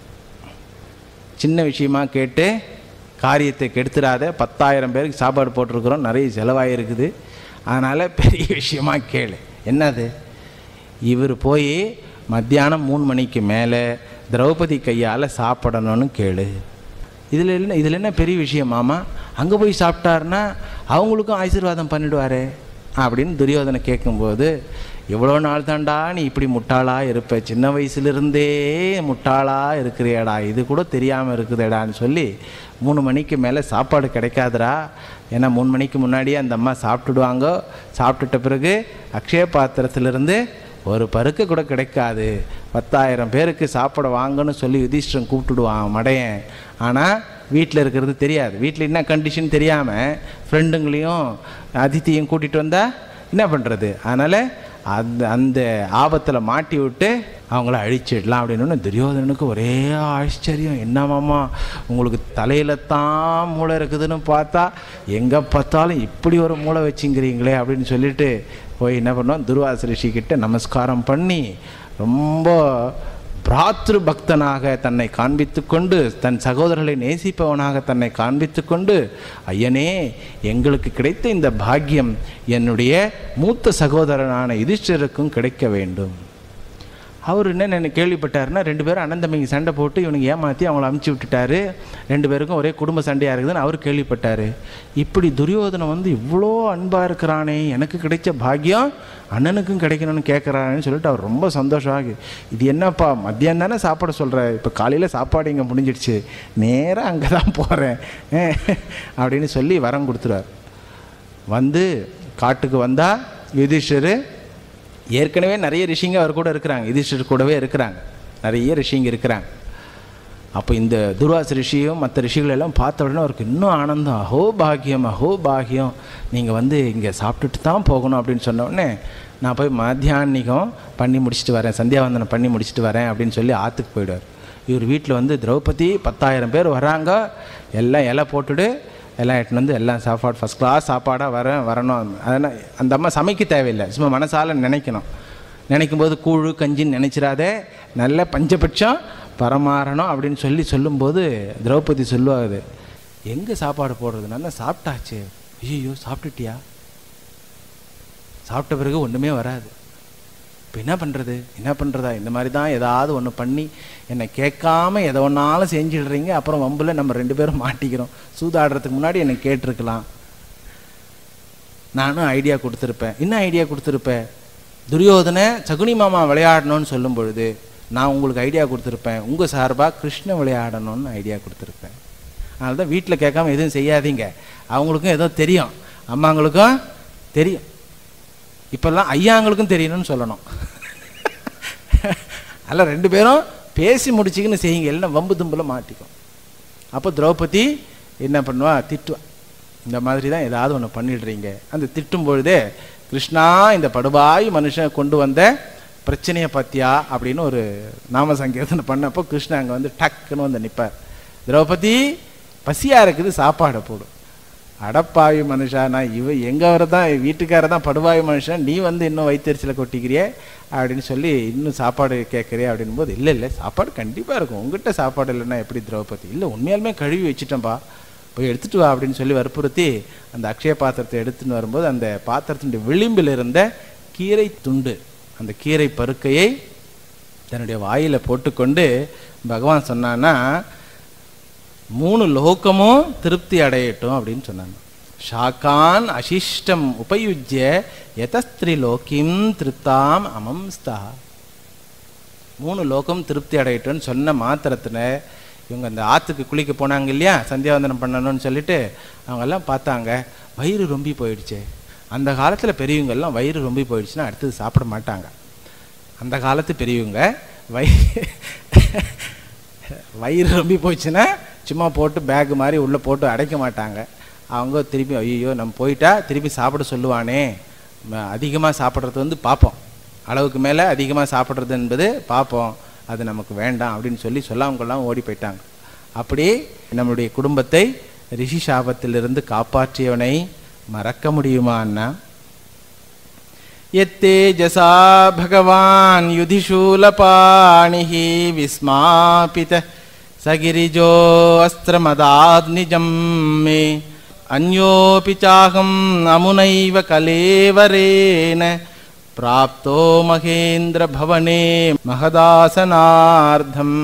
சின்ன விஷயமா கேட்டு காரியத்தை கெடுத்துடாத பத்தாயிரம் பேருக்கு சாப்பாடு போட்டிருக்கிறோம் நிறைய செலவாயிருக்குது அதனால் பெரிய விஷயமா கேளு என்னது இவர் போய் மத்தியானம் மூணு மணிக்கு மேலே திரௌபதி கையால் சாப்பிடணும்னு கேளு இதில் என்ன இதில் என்ன பெரிய விஷயம் மாமா அங்கே போய் சாப்பிட்டாருன்னா அவங்களுக்கும் ஆசீர்வாதம் பண்ணிடுவாரே அப்படின்னு துரியோதனை கேட்கும்போது எவ்வளோ நாள் தாண்டா நீ இப்படி முட்டாளா இருப்ப சின்ன வயசுலேருந்தே முட்டாளா இருக்கிறியாடா இது கூட தெரியாமல் இருக்குதேடான்னு சொல்லி மூணு மணிக்கு மேலே சாப்பாடு கிடைக்காதுடா ஏன்னா மூணு மணிக்கு முன்னாடியே அந்த அம்மா சாப்பிட்டுடுவாங்க சாப்பிட்டுட்ட பிறகு அக்ஷய பாத்திரத்திலிருந்து ஒரு பருக்கு கூட கிடைக்காது பத்தாயிரம் பேருக்கு சாப்பிட வாங்கன்னு சொல்லி யுதிஷ்டன் கூப்பிட்டுடுவான் மடையன் ஆனால் வீட்டில் இருக்கிறது தெரியாது வீட்டில் என்ன கண்டிஷன் தெரியாமல் ஃப்ரெண்டுங்களையும் அதித்தியும் கூட்டிகிட்டு வந்தால் என்ன பண்ணுறது அதனால் அந்த அந்த ஆபத்தில் மாட்டி விட்டு அவங்கள அழிச்சிடலாம் அப்படின்னு துரியோதனனுக்கு ஒரே ஆச்சரியம் என்ன மாமா உங்களுக்கு தலையில தான் மூளை இருக்குதுன்னு பார்த்தா எங்கே பார்த்தாலும் இப்படி ஒரு மூளை வச்சுங்கிறீங்களே அப்படின்னு சொல்லிட்டு போய் என்ன பண்ணோம் துர்வாச ரிஷிக்கிட்ட நமஸ்காரம் பண்ணி ரொம்ப பிராத்ரு பக்தனாக தன்னை காண்பித்து கொண்டு தன் சகோதரர்களை நேசிப்பவனாக தன்னை காண்பித்து கொண்டு ஐயனே எங்களுக்கு கிடைத்த இந்த பாக்கியம் என்னுடைய மூத்த சகோதரனான யுதிஷ்டருக்கும் கிடைக்க வேண்டும் அவர் என்ன என்ன கேள்விப்பட்டாருன்னா ரெண்டு பேரும் அண்ணன் தம்பிங்க சண்டை போட்டு இவனுக்கு ஏமாற்றி அவங்கள அமுச்சு விட்டுட்டாரு ரெண்டு பேருக்கும் ஒரே குடும்ப சண்டையாக இருக்குதுன்னு அவர் கேள்விப்பட்டார் இப்படி துரியோதனை வந்து இவ்வளோ அன்பாக இருக்கிறானே எனக்கு கிடைச்ச பாக்கியம் அண்ணனுக்கும் கிடைக்கணும்னு கேட்குறானேன்னு சொல்லிட்டு அவர் ரொம்ப சந்தோஷமாகி இது என்னப்பா மத்தியானம் தானே சாப்பாடு சொல்கிற இப்போ காலையில் சாப்பாடு இங்கே முடிஞ்சிடுச்சு நேராக அங்கே தான் போகிறேன் அப்படின்னு சொல்லி வரம் கொடுத்துறார் வந்து காட்டுக்கு வந்தால் யுதிஷ்டர் ஏற்கனவே நிறைய ரிஷிங்க அவர் கூட இருக்கிறாங்க யுதிஷ்டர் கூடவே இருக்கிறாங்க நிறைய ரிஷிங்க இருக்கிறாங்க அப்போ இந்த துர்வாச ரிஷியும் மற்ற ரிஷிகள் எல்லாம் பார்த்த உடனே அவருக்கு இன்னும் ஆனந்தம் அஹோ பாக்கியம் அஹோ பாக்கியம் நீங்கள் வந்து இங்கே சாப்பிட்டுட்டு தான் போகணும் அப்படின்னு சொன்ன உடனே நான் போய் மத்தியானிகம் பண்ணி முடிச்சுட்டு வரேன் சந்தியாவந்தனம் பண்ணி முடிச்சுட்டு வரேன் அப்படின்னு சொல்லி ஆற்றுக்கு போயிடுவார் இவர் வீட்டில் வந்து திரௌபதி பத்தாயிரம் பேர் வராங்க எல்லாம் இலை போட்டுட்டு எல்லாம் எடுத்துன்னு வந்து எல்லாம் சாப்பாடு ஃபஸ்ட் கிளாஸ் சாப்பாடாக வரேன் வரணும் அதனால் அந்த அம்மா சமைக்க தேவையில்லை சும்மா மனசால நினைக்கணும் நினைக்கும் போது கூழு கஞ்சின்னு நினைச்சிடாதே நல்ல பஞ்சபட்சம் பரமாறணும் அப்படின்னு சொல்லி சொல்லும்போது திரௌபதி சொல்லுவாது எங்கே சாப்பாடு போடுறது நல்லா சாப்பிட்டாச்சு ஐயோ சாப்பிட்டுட்டியா சாப்பிட்ட பிறகு ஒன்றுமே வராது இப்போ என்ன பண்ணுறது என்ன பண்ணுறதா இந்த மாதிரி தான் ஏதாவது ஒன்று பண்ணி என்னை கேட்காம எதை ஒன்றாலும் செஞ்சிடுறீங்க அப்புறம் வம்பில் நம்ம ரெண்டு பேரும் மாட்டிக்கிறோம் சூதாடுறதுக்கு முன்னாடி என்னை கேட்டிருக்கலாம் நானும் ஐடியா கொடுத்துருப்பேன் என்ன ஐடியா கொடுத்துருப்பேன் துரியோதனை சகுனி மாமா விளையாடணும்னு சொல்லும் பொழுது நான் உங்களுக்கு ஐடியா கொடுத்துருப்பேன் உங்கள் சார்பாக கிருஷ்ண விளையாடணும்னு ஐடியா கொடுத்துருப்பேன் அதனால தான் வீட்டில் கேட்காம எதுவும் செய்யாதீங்க அவங்களுக்கும் ஏதோ தெரியும் அம்மாங்களுக்கும் தெரியும் இப்போல்லாம் ஐயாங்களுக்கும் தெரியணும்னு சொல்லணும் அதில் ரெண்டு பேரும் பேசி முடிச்சுக்கின்னு செய்யுங்க இல்லைன்னா வம்பு தும்பில் மாட்டிக்கும் அப்போ திரௌபதி என்ன பண்ணுவா திட்டுவா இந்த மாதிரி தான் ஏதாவது ஒன்று பண்ணிடுறீங்க அந்த திட்டும் பொழுதே கிருஷ்ணா இந்த படுபாய் மனுஷன் கொண்டு வந்த பிரச்சனையை பத்தியா அப்படின்னு ஒரு நாம சங்கீர்த்தனை பண்ணப்போ கிருஷ்ணா அங்கே வந்து டக்குன்னு வந்து நிற்பார் திரௌபதி பசியா இருக்குது சாப்பாடை போடும் அடப்பாவி மனுஷா நான் இவ எங்கவரை தான் வீட்டுக்கார தான் படுவாய் மனுஷன் நீ வந்து இன்னும் வயிற்றுச்சலை கொட்டிக்கிறியே அப்படின்னு சொல்லி இன்னும் சாப்பாடு கேட்குறியே அப்படின் போது இல்லை இல்லை சாப்பாடு கண்டிப்பாக இருக்கும் உங்ககிட்ட சாப்பாடு இல்லைன்னா எப்படி திரௌபதி இல்லை உண்மையாலுமே கழுவி வச்சுட்டேன்பா போய் எடுத்துட்டு வா அப்படின்னு சொல்லி வற்புறுத்தி அந்த அக்ஷய பாத்திரத்தை எடுத்துன்னு வரும்போது அந்த பாத்திரத்தினுடைய விளிம்பில் இருந்த கீரை துண்டு அந்த கீரை பருக்கையை தன்னுடைய வாயில போட்டுக்கொண்டு பகவான் சொன்னான்னா மூணு லோகமும் திருப்தி அடையட்டும் அப்படின்னு சொன்னாங்க ஷாக்கான் அசிஷ்டம் உபயுஜ்ய எதஸ்திரி லோகிம் திருப்தாம் அமம்ஸ்தா மூணு லோகம் திருப்தி அடையட்டும்னு சொன்ன மாத்திரத்துல இவங்க அந்த ஆற்றுக்கு குளிக்க போனாங்க இல்லையா சந்தியாவந்தனம் பண்ணணும்னு சொல்லிட்டு அவங்கெல்லாம் பார்த்தாங்க வயிறு ரொம்பி போயிடுச்சே அந்த காலத்தில் பெரியவங்க எல்லாம் வயிறு ரொம்பி போயிடுச்சுன்னா அடுத்தது சாப்பிட மாட்டாங்க அந்த காலத்து பெரியவங்க வயிறு வயிறு ரொம்பி போச்சுன்னா சும்மா போட்டு பேக் மாதிரி உள்ளே போட்டு அடைக்க மாட்டாங்க அவங்க திருப்பி ஐயோ நம்ம போயிட்டா திருப்பி சாப்பிட சொல்லுவானே அதிகமாக சாப்பிட்றது வந்து பார்ப்போம் அளவுக்கு மேலே அதிகமாக சாப்பிட்றது என்பது பார்ப்போம் அது நமக்கு வேண்டாம் அப்படின்னு சொல்லி சொல்லாம கொள்ளாம ஓடி போயிட்டாங்க அப்படி நம்முடைய குடும்பத்தை ரிஷி சாபத்திலிருந்து காப்பாற்றியவனை மறக்க முடியுமா அண்ணா यत्तेजसा भगवान् युधिशूलपाणिः विस्मापितः स गिरिजोऽस्त्रमदाग्निजं मे अन्योऽपि चाहम् अमुनैव कलेवरेण प्राप्तो மகேந்திரபவனே மகதாசனார்த்தம்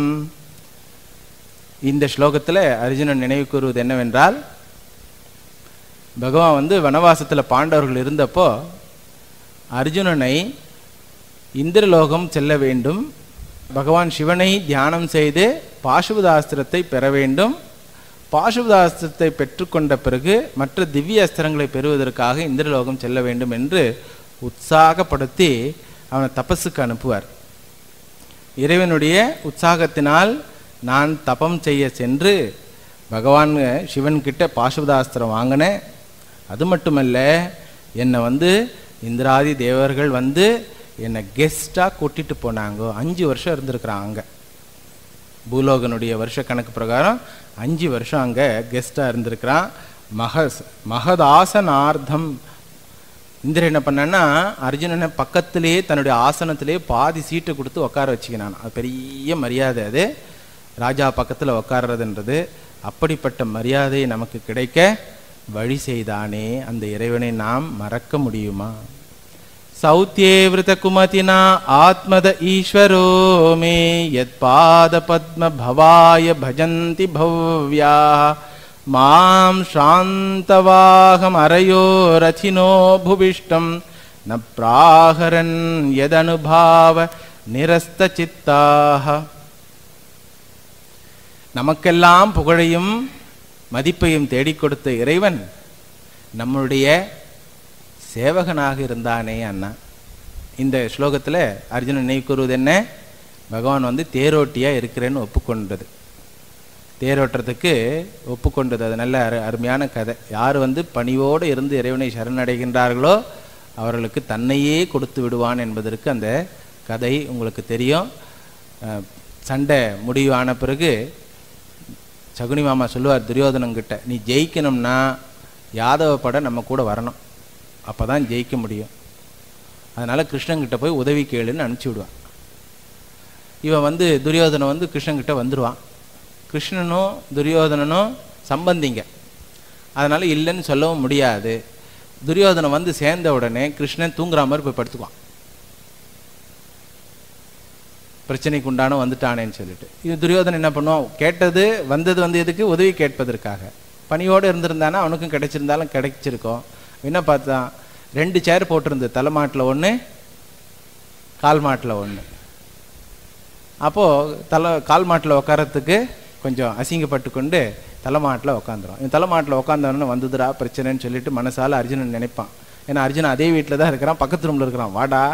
இந்த ஸ்லோகத்தில் அர்ஜுனன் நினைவு கூறுவது என்னவென்றால் பகவான் வந்து வனவாசத்தில் பாண்டவர்கள் இருந்தப்போ அர்ஜுனனை இந்திரலோகம் செல்ல வேண்டும் பகவான் சிவனை தியானம் செய்து பாசுபதாஸ்திரத்தை பெற வேண்டும் பாசுபதாஸ்திரத்தை பெற்றுக்கொண்ட பிறகு மற்ற திவ்ய அஸ்திரங்களை பெறுவதற்காக இந்திரலோகம் செல்ல வேண்டும் என்று உற்சாகப்படுத்தி அவனை தபஸுக்கு அனுப்புவார் இறைவனுடைய உற்சாகத்தினால் நான் தபம் செய்ய சென்று பகவான் சிவன் கிட்ட பாசுபதாஸ்திரம் வாங்கினேன் அது மட்டுமல்ல என்னை வந்து இந்திராதி தேவர்கள் வந்து என்னை கெஸ்டாக கூட்டிட்டு போனாங்க அஞ்சு வருஷம் இருந்திருக்கிறான் அங்கே பூலோகனுடைய வருஷ கணக்கு பிரகாரம் அஞ்சு வருஷம் அங்கே கெஸ்டாக இருந்திருக்கிறான் மகஸ் மகதாசனார்த்தம் இந்திரன் என்ன பண்ணான்னா அர்ஜுனனை பக்கத்திலேயே தன்னுடைய ஆசனத்திலேயே பாதி சீட்டை கொடுத்து உட்கார வச்சுக்கினான் அது பெரிய மரியாதை அது ராஜா பக்கத்தில் உட்கார்றதுன்றது அப்படிப்பட்ட மரியாதை நமக்கு கிடைக்க வழி செய்தானே அந்த இறைவனை நாம் மறக்க முடியுமா சௌத்தியே விரத குமதினா ஆத்மத ஈஸ்வரோ மே யத் பாத பத்ம பவாய பஜந்தி பவ்யா மாம் சாந்தவாகம் அரையோ ரதினோ புவிஷ்டம் ந பிராகரன் யதனுபாவ நிரஸ்த சித்தாக நமக்கெல்லாம் புகழையும் மதிப்பையும் தேடிக் கொடுத்த இறைவன் நம்முடைய சேவகனாக இருந்தானே அண்ணா இந்த ஸ்லோகத்தில் அர்ஜுனன் நினைவு கூறுவது என்ன பகவான் வந்து தேரோட்டியாக இருக்கிறேன்னு ஒப்புக்கொண்டது தேரோட்டுறதுக்கு ஒப்புக்கொண்டது அது நல்ல அரு அருமையான கதை யார் வந்து பணிவோடு இருந்து இறைவனை சரணடைகின்றார்களோ அவர்களுக்கு தன்னையே கொடுத்து விடுவான் என்பதற்கு அந்த கதை உங்களுக்கு தெரியும் அஹ், சண்டை முடிவான பிறகு சகுனி மாமா சொல்லுவார் துரியோதனங்கிட்ட நீ ஜெயிக்கணும்னா யாதவ படை நம்ம கூட வரணும் அப்போ தான் ஜெயிக்க முடியும் அதனால் கிருஷ்ணங்கிட்ட போய் உதவி கேளுன்னு அனுப்பிச்சி விடுவான் இவன் வந்து துரியோதனன் வந்து கிருஷ்ணங்கிட்ட வந்துடுவான் கிருஷ்ணனும் துரியோதனனும் சம்பந்திங்க அதனால் இல்லைன்னு சொல்லவும் முடியாது துரியோதனன் வந்து சேர்ந்த உடனே கிருஷ்ணன் தூங்குற மாதிரி போய் படுத்துக்குவான் பிரச்சனைக்கு உண்டான வந்துட்டானேன்னு சொல்லிட்டு இது துரியோதனன் என்ன பண்ணுவான் கேட்டது வந்தது வந்து எதுக்கு உதவி கேட்பதற்காக பணியோடு இருந்திருந்தானா அவனுக்கும் கிடைச்சிருந்தாலும் கிடைச்சிருக்கும் என்ன பார்த்தான் ரெண்டு சேர் போட்டிருந்தது தலைமாட்டில் ஒன்று கால் மாட்டில் ஒன்று அப்போது தலை கால் மாட்டில் உட்காரத்துக்கு கொஞ்சம் அசிங்கப்பட்டு கொண்டு தலைமாட்டில் உட்காந்துரும் இவன் தலைமாட்டில் உட்காந்தவொடனே வந்ததுடா பிரச்சனைன்னு சொல்லிட்டு மனசால அர்ஜுனன் நினைப்பான் ஏன்னா அர்ஜுனன் அதே வீட்டில் தான் இருக்கிறான் பக்கத்து ரூமில் இருக்கிறான் வாடா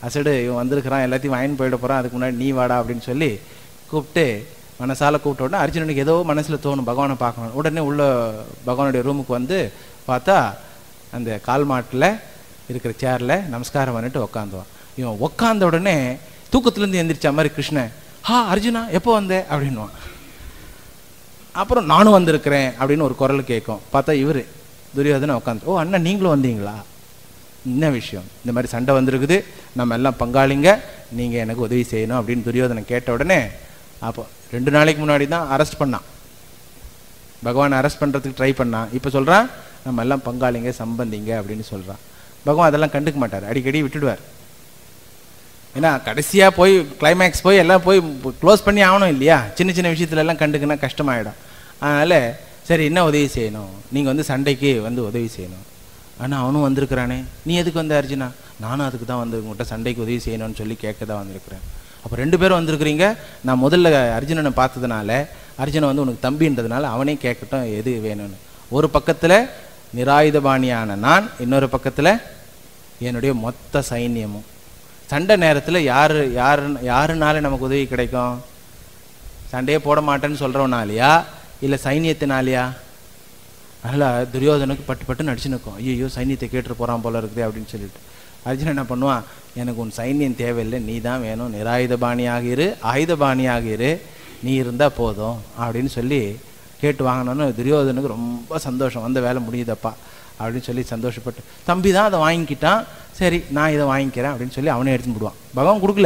அசடு இவன் வந்திருக்கிறான் எல்லாத்தையும் வாங்கிட்டு போயிட போகிறான் அதுக்கு முன்னாடி நீ வாடா அப்படின்னு சொல்லி கூப்பிட்டு மனசால கூப்பிட்ட உடனே அர்ஜுனனுக்கு ஏதோ மனசில் தோணும் பகவானை பார்க்கணும் உடனே உள்ள பகவானுடைய ரூமுக்கு வந்து பார்த்தா அந்த கால் மாட்டில் இருக்கிற சேரில் நமஸ்காரம் பண்ணிட்டு உக்காந்துவான் இவன் உக்காந்த உடனே தூக்கத்துலேருந்து எந்திரிச்ச மாதிரி கிருஷ்ணன் ஹா அர்ஜுனா எப்போ வந்த அப்படின்னுவான் அப்புறம் நானும் வந்திருக்கிறேன் அப்படின்னு ஒரு குரல் கேட்கும் பார்த்தா இவர் துரியோதனை உட்காந்து ஓ அண்ணா நீங்களும் வந்தீங்களா என்ன விஷயம் இந்த மாதிரி சண்டை வந்திருக்குது நம்ம எல்லாம் பங்காளிங்க நீங்கள் எனக்கு உதவி செய்யணும் அப்படின்னு துரியோதனை கேட்ட உடனே அப்போ ரெண்டு நாளைக்கு முன்னாடி தான் அரெஸ்ட் பண்ணான் பகவான் அரெஸ்ட் பண்ணுறதுக்கு ட்ரை பண்ணான் இப்போ சொல்கிறான் நம்ம எல்லாம் பங்காளிங்க சம்பந்திங்க அப்படின்னு சொல்கிறான் பகவான் அதெல்லாம் கண்டுக்க மாட்டார் அடிக்கடி விட்டுடுவார் ஏன்னா கடைசியாக போய் கிளைமேக்ஸ் போய் எல்லாம் போய் க்ளோஸ் பண்ணி ஆகணும் இல்லையா சின்ன சின்ன விஷயத்துல எல்லாம் கண்டுக்குன்னா கஷ்டமாயிடும் அதனால் சரி என்ன உதவி செய்யணும் நீங்கள் வந்து சண்டைக்கு வந்து உதவி செய்யணும் ஆனால் அவனும் வந்திருக்கிறானே நீ எதுக்கு வந்த அர்ஜுனா நானும் அதுக்கு தான் வந்து உங்கள்கிட்ட சண்டைக்கு உதவி செய்யணும்னு சொல்லி கேட்க தான் வந்திருக்கிறேன் அப்போ ரெண்டு பேரும் வந்திருக்கிறீங்க நான் முதல்ல அர்ஜுனனை பார்த்ததுனால அர்ஜுனன் வந்து உனக்கு தம்பின்றதுனால அவனே கேட்கட்டும் எது வேணும்னு ஒரு பக்கத்தில் நிராயுதபாணியான நான் இன்னொரு பக்கத்தில் என்னுடைய மொத்த சைன்யமும் சண்டை நேரத்தில் யார் யாரு யாருனால நமக்கு உதவி கிடைக்கும் சண்டையே போட மாட்டேன்னு சொல்கிறவனாலையா இல்லை சைனியத்தினாலையா அதனால் துரியோதனுக்கு பட்டு பட்டு நடிச்சு நிற்கும் ஐயோ சைன்யத்தை கேட்டு போகிறான் போல இருக்குது அப்படின்னு சொல்லிட்டு அர்ஜுனன் என்ன பண்ணுவான் எனக்கு உன் சைன்யம் தேவையில்லை நீ தான் வேணும் நிராயுதபாணியாக இரு ஆயுதபாணியாக இரு நீ இருந்தால் போதும் அப்படின்னு சொல்லி கேட்டு வாங்கினோன்னு துரியோதனுக்கு ரொம்ப சந்தோஷம் வந்த வேலை முடியுதப்பா அப்படின்னு சொல்லி சந்தோஷப்பட்டு தம்பி தான் அதை வாங்கிக்கிட்டான் சரி நான் இதை வாங்கிக்கிறேன் அப்படின்னு சொல்லி அவனே எடுத்துன்னு விடுவான் பகவான் கொடுக்கல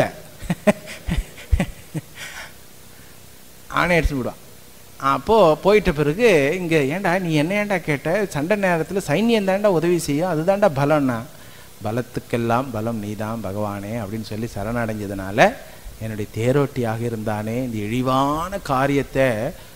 அவனே எடுத்துன்னு விடுவான் அப்போது போயிட்ட பிறகு இங்கே ஏன்டா நீ என்ன ஏன்டா கேட்ட சண்டை நேரத்தில் சைன்யம் தாண்டா உதவி செய்யும் அதுதான்டா பலம்னா பலத்துக்கெல்லாம் பலம் நீதான் பகவானே அப்படின்னு சொல்லி சரணடைஞ்சதுனால என்னுடைய தேரோட்டியாக இருந்தானே இந்த இழிவான காரியத்தை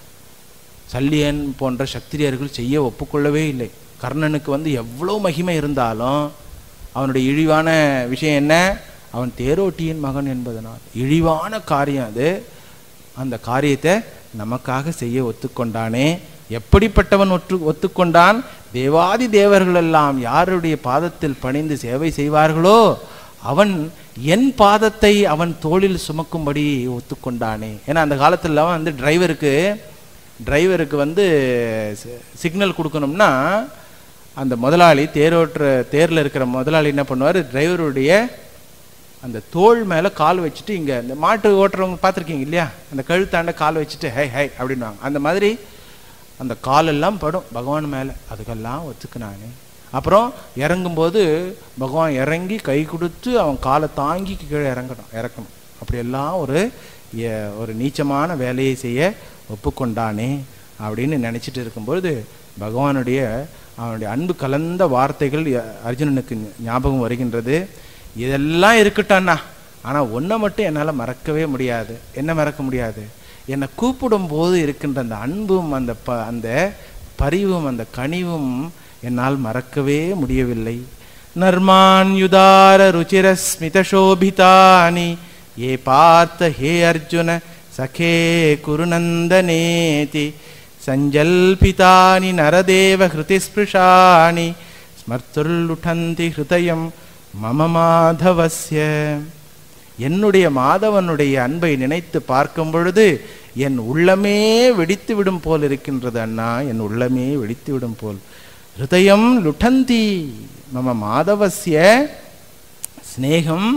சல்லியன் போன்ற சத்திரியர்கள் செய்ய ஒப்புக்கொள்ளவே இல்லை கர்ணனுக்கு வந்து எவ்வளோ மகிமை இருந்தாலும் அவனுடைய இழிவான விஷயம் என்ன அவன் தேரோட்டியின் மகன் என்பதனால் இழிவான காரியம் அது அந்த காரியத்தை நமக்காக செய்ய ஒத்துக்கொண்டானே எப்படிப்பட்டவன் ஒற்று ஒத்துக்கொண்டான் தேவாதி தேவர்கள் எல்லாம் யாருடைய பாதத்தில் பணிந்து சேவை செய்வார்களோ அவன் என் பாதத்தை அவன் தோளில் சுமக்கும்படி ஒத்துக்கொண்டானே ஏன்னா அந்த காலத்துல வந்து டிரைவருக்கு டிரைவருக்கு வந்து சிக்னல் கொடுக்கணும்னா அந்த முதலாளி தேரோட்டுற தேரில் இருக்கிற முதலாளி என்ன பண்ணுவார் டிரைவருடைய அந்த தோள் மேலே கால் வச்சுட்டு இங்கே இந்த மாட்டு ஓட்டுறவங்க பார்த்துருக்கீங்க இல்லையா அந்த கழுத்தாண்ட கால் வச்சுட்டு ஹை ஹை அப்படின்வாங்க அந்த மாதிரி அந்த காலெல்லாம் படும் பகவான் மேலே அதுக்கெல்லாம் ஒத்துக்கினானே அப்புறம் இறங்கும்போது பகவான் இறங்கி கை கொடுத்து அவன் காலை தாங்கி கீழே இறங்கணும் இறக்கணும் அப்படியெல்லாம் ஒரு எ- ஒரு நீச்சமான வேலையை செய்ய ஒப்புக்கொண்டானே அப்படின்னு நினச்சிட்டு இருக்கும்பொழுது பகவானுடைய அவனுடைய அன்பு கலந்த வார்த்தைகள் ய- அர்ஜுனனுக்கு ஞாபகம் வருகின்றது இதெல்லாம் இருக்கட்டும்ண்ணா ஆனால் ஒன்றை மட்டும் என்னால் மறக்கவே முடியாது என்ன மறக்க முடியாது என்னை கூப்பிடும் போது இருக்கின்ற அந்த அன்பும் அந்த ப அந்த பரிவும் அந்த கனிவும் என்னால் மறக்கவே முடியவில்லை நர்மான்யுதார ருச்சிர ஸ்மிதசோபிதானி ஏ பார்த்த ஹே அர்ஜுன சகே குருநந்தனேதி சஞ்சல்பிதானி நரதேவ ஹிருதிஸ்பிருஷாணி ஸ்மர்த்துல்லுடந்தி ஹிருதயம் மம மாதவஸ்ய என்னுடைய மாதவனுடைய அன்பை நினைத்து பார்க்கும் பொழுது என் உள்ளமே வெடித்து விடும் போல் இருக்கின்றது அண்ணா என் உள்ளமே வெடித்து விடும் போல் ஹிருதயம் லுட்டந்தி மம மாதவஸ்ய சிநேகம்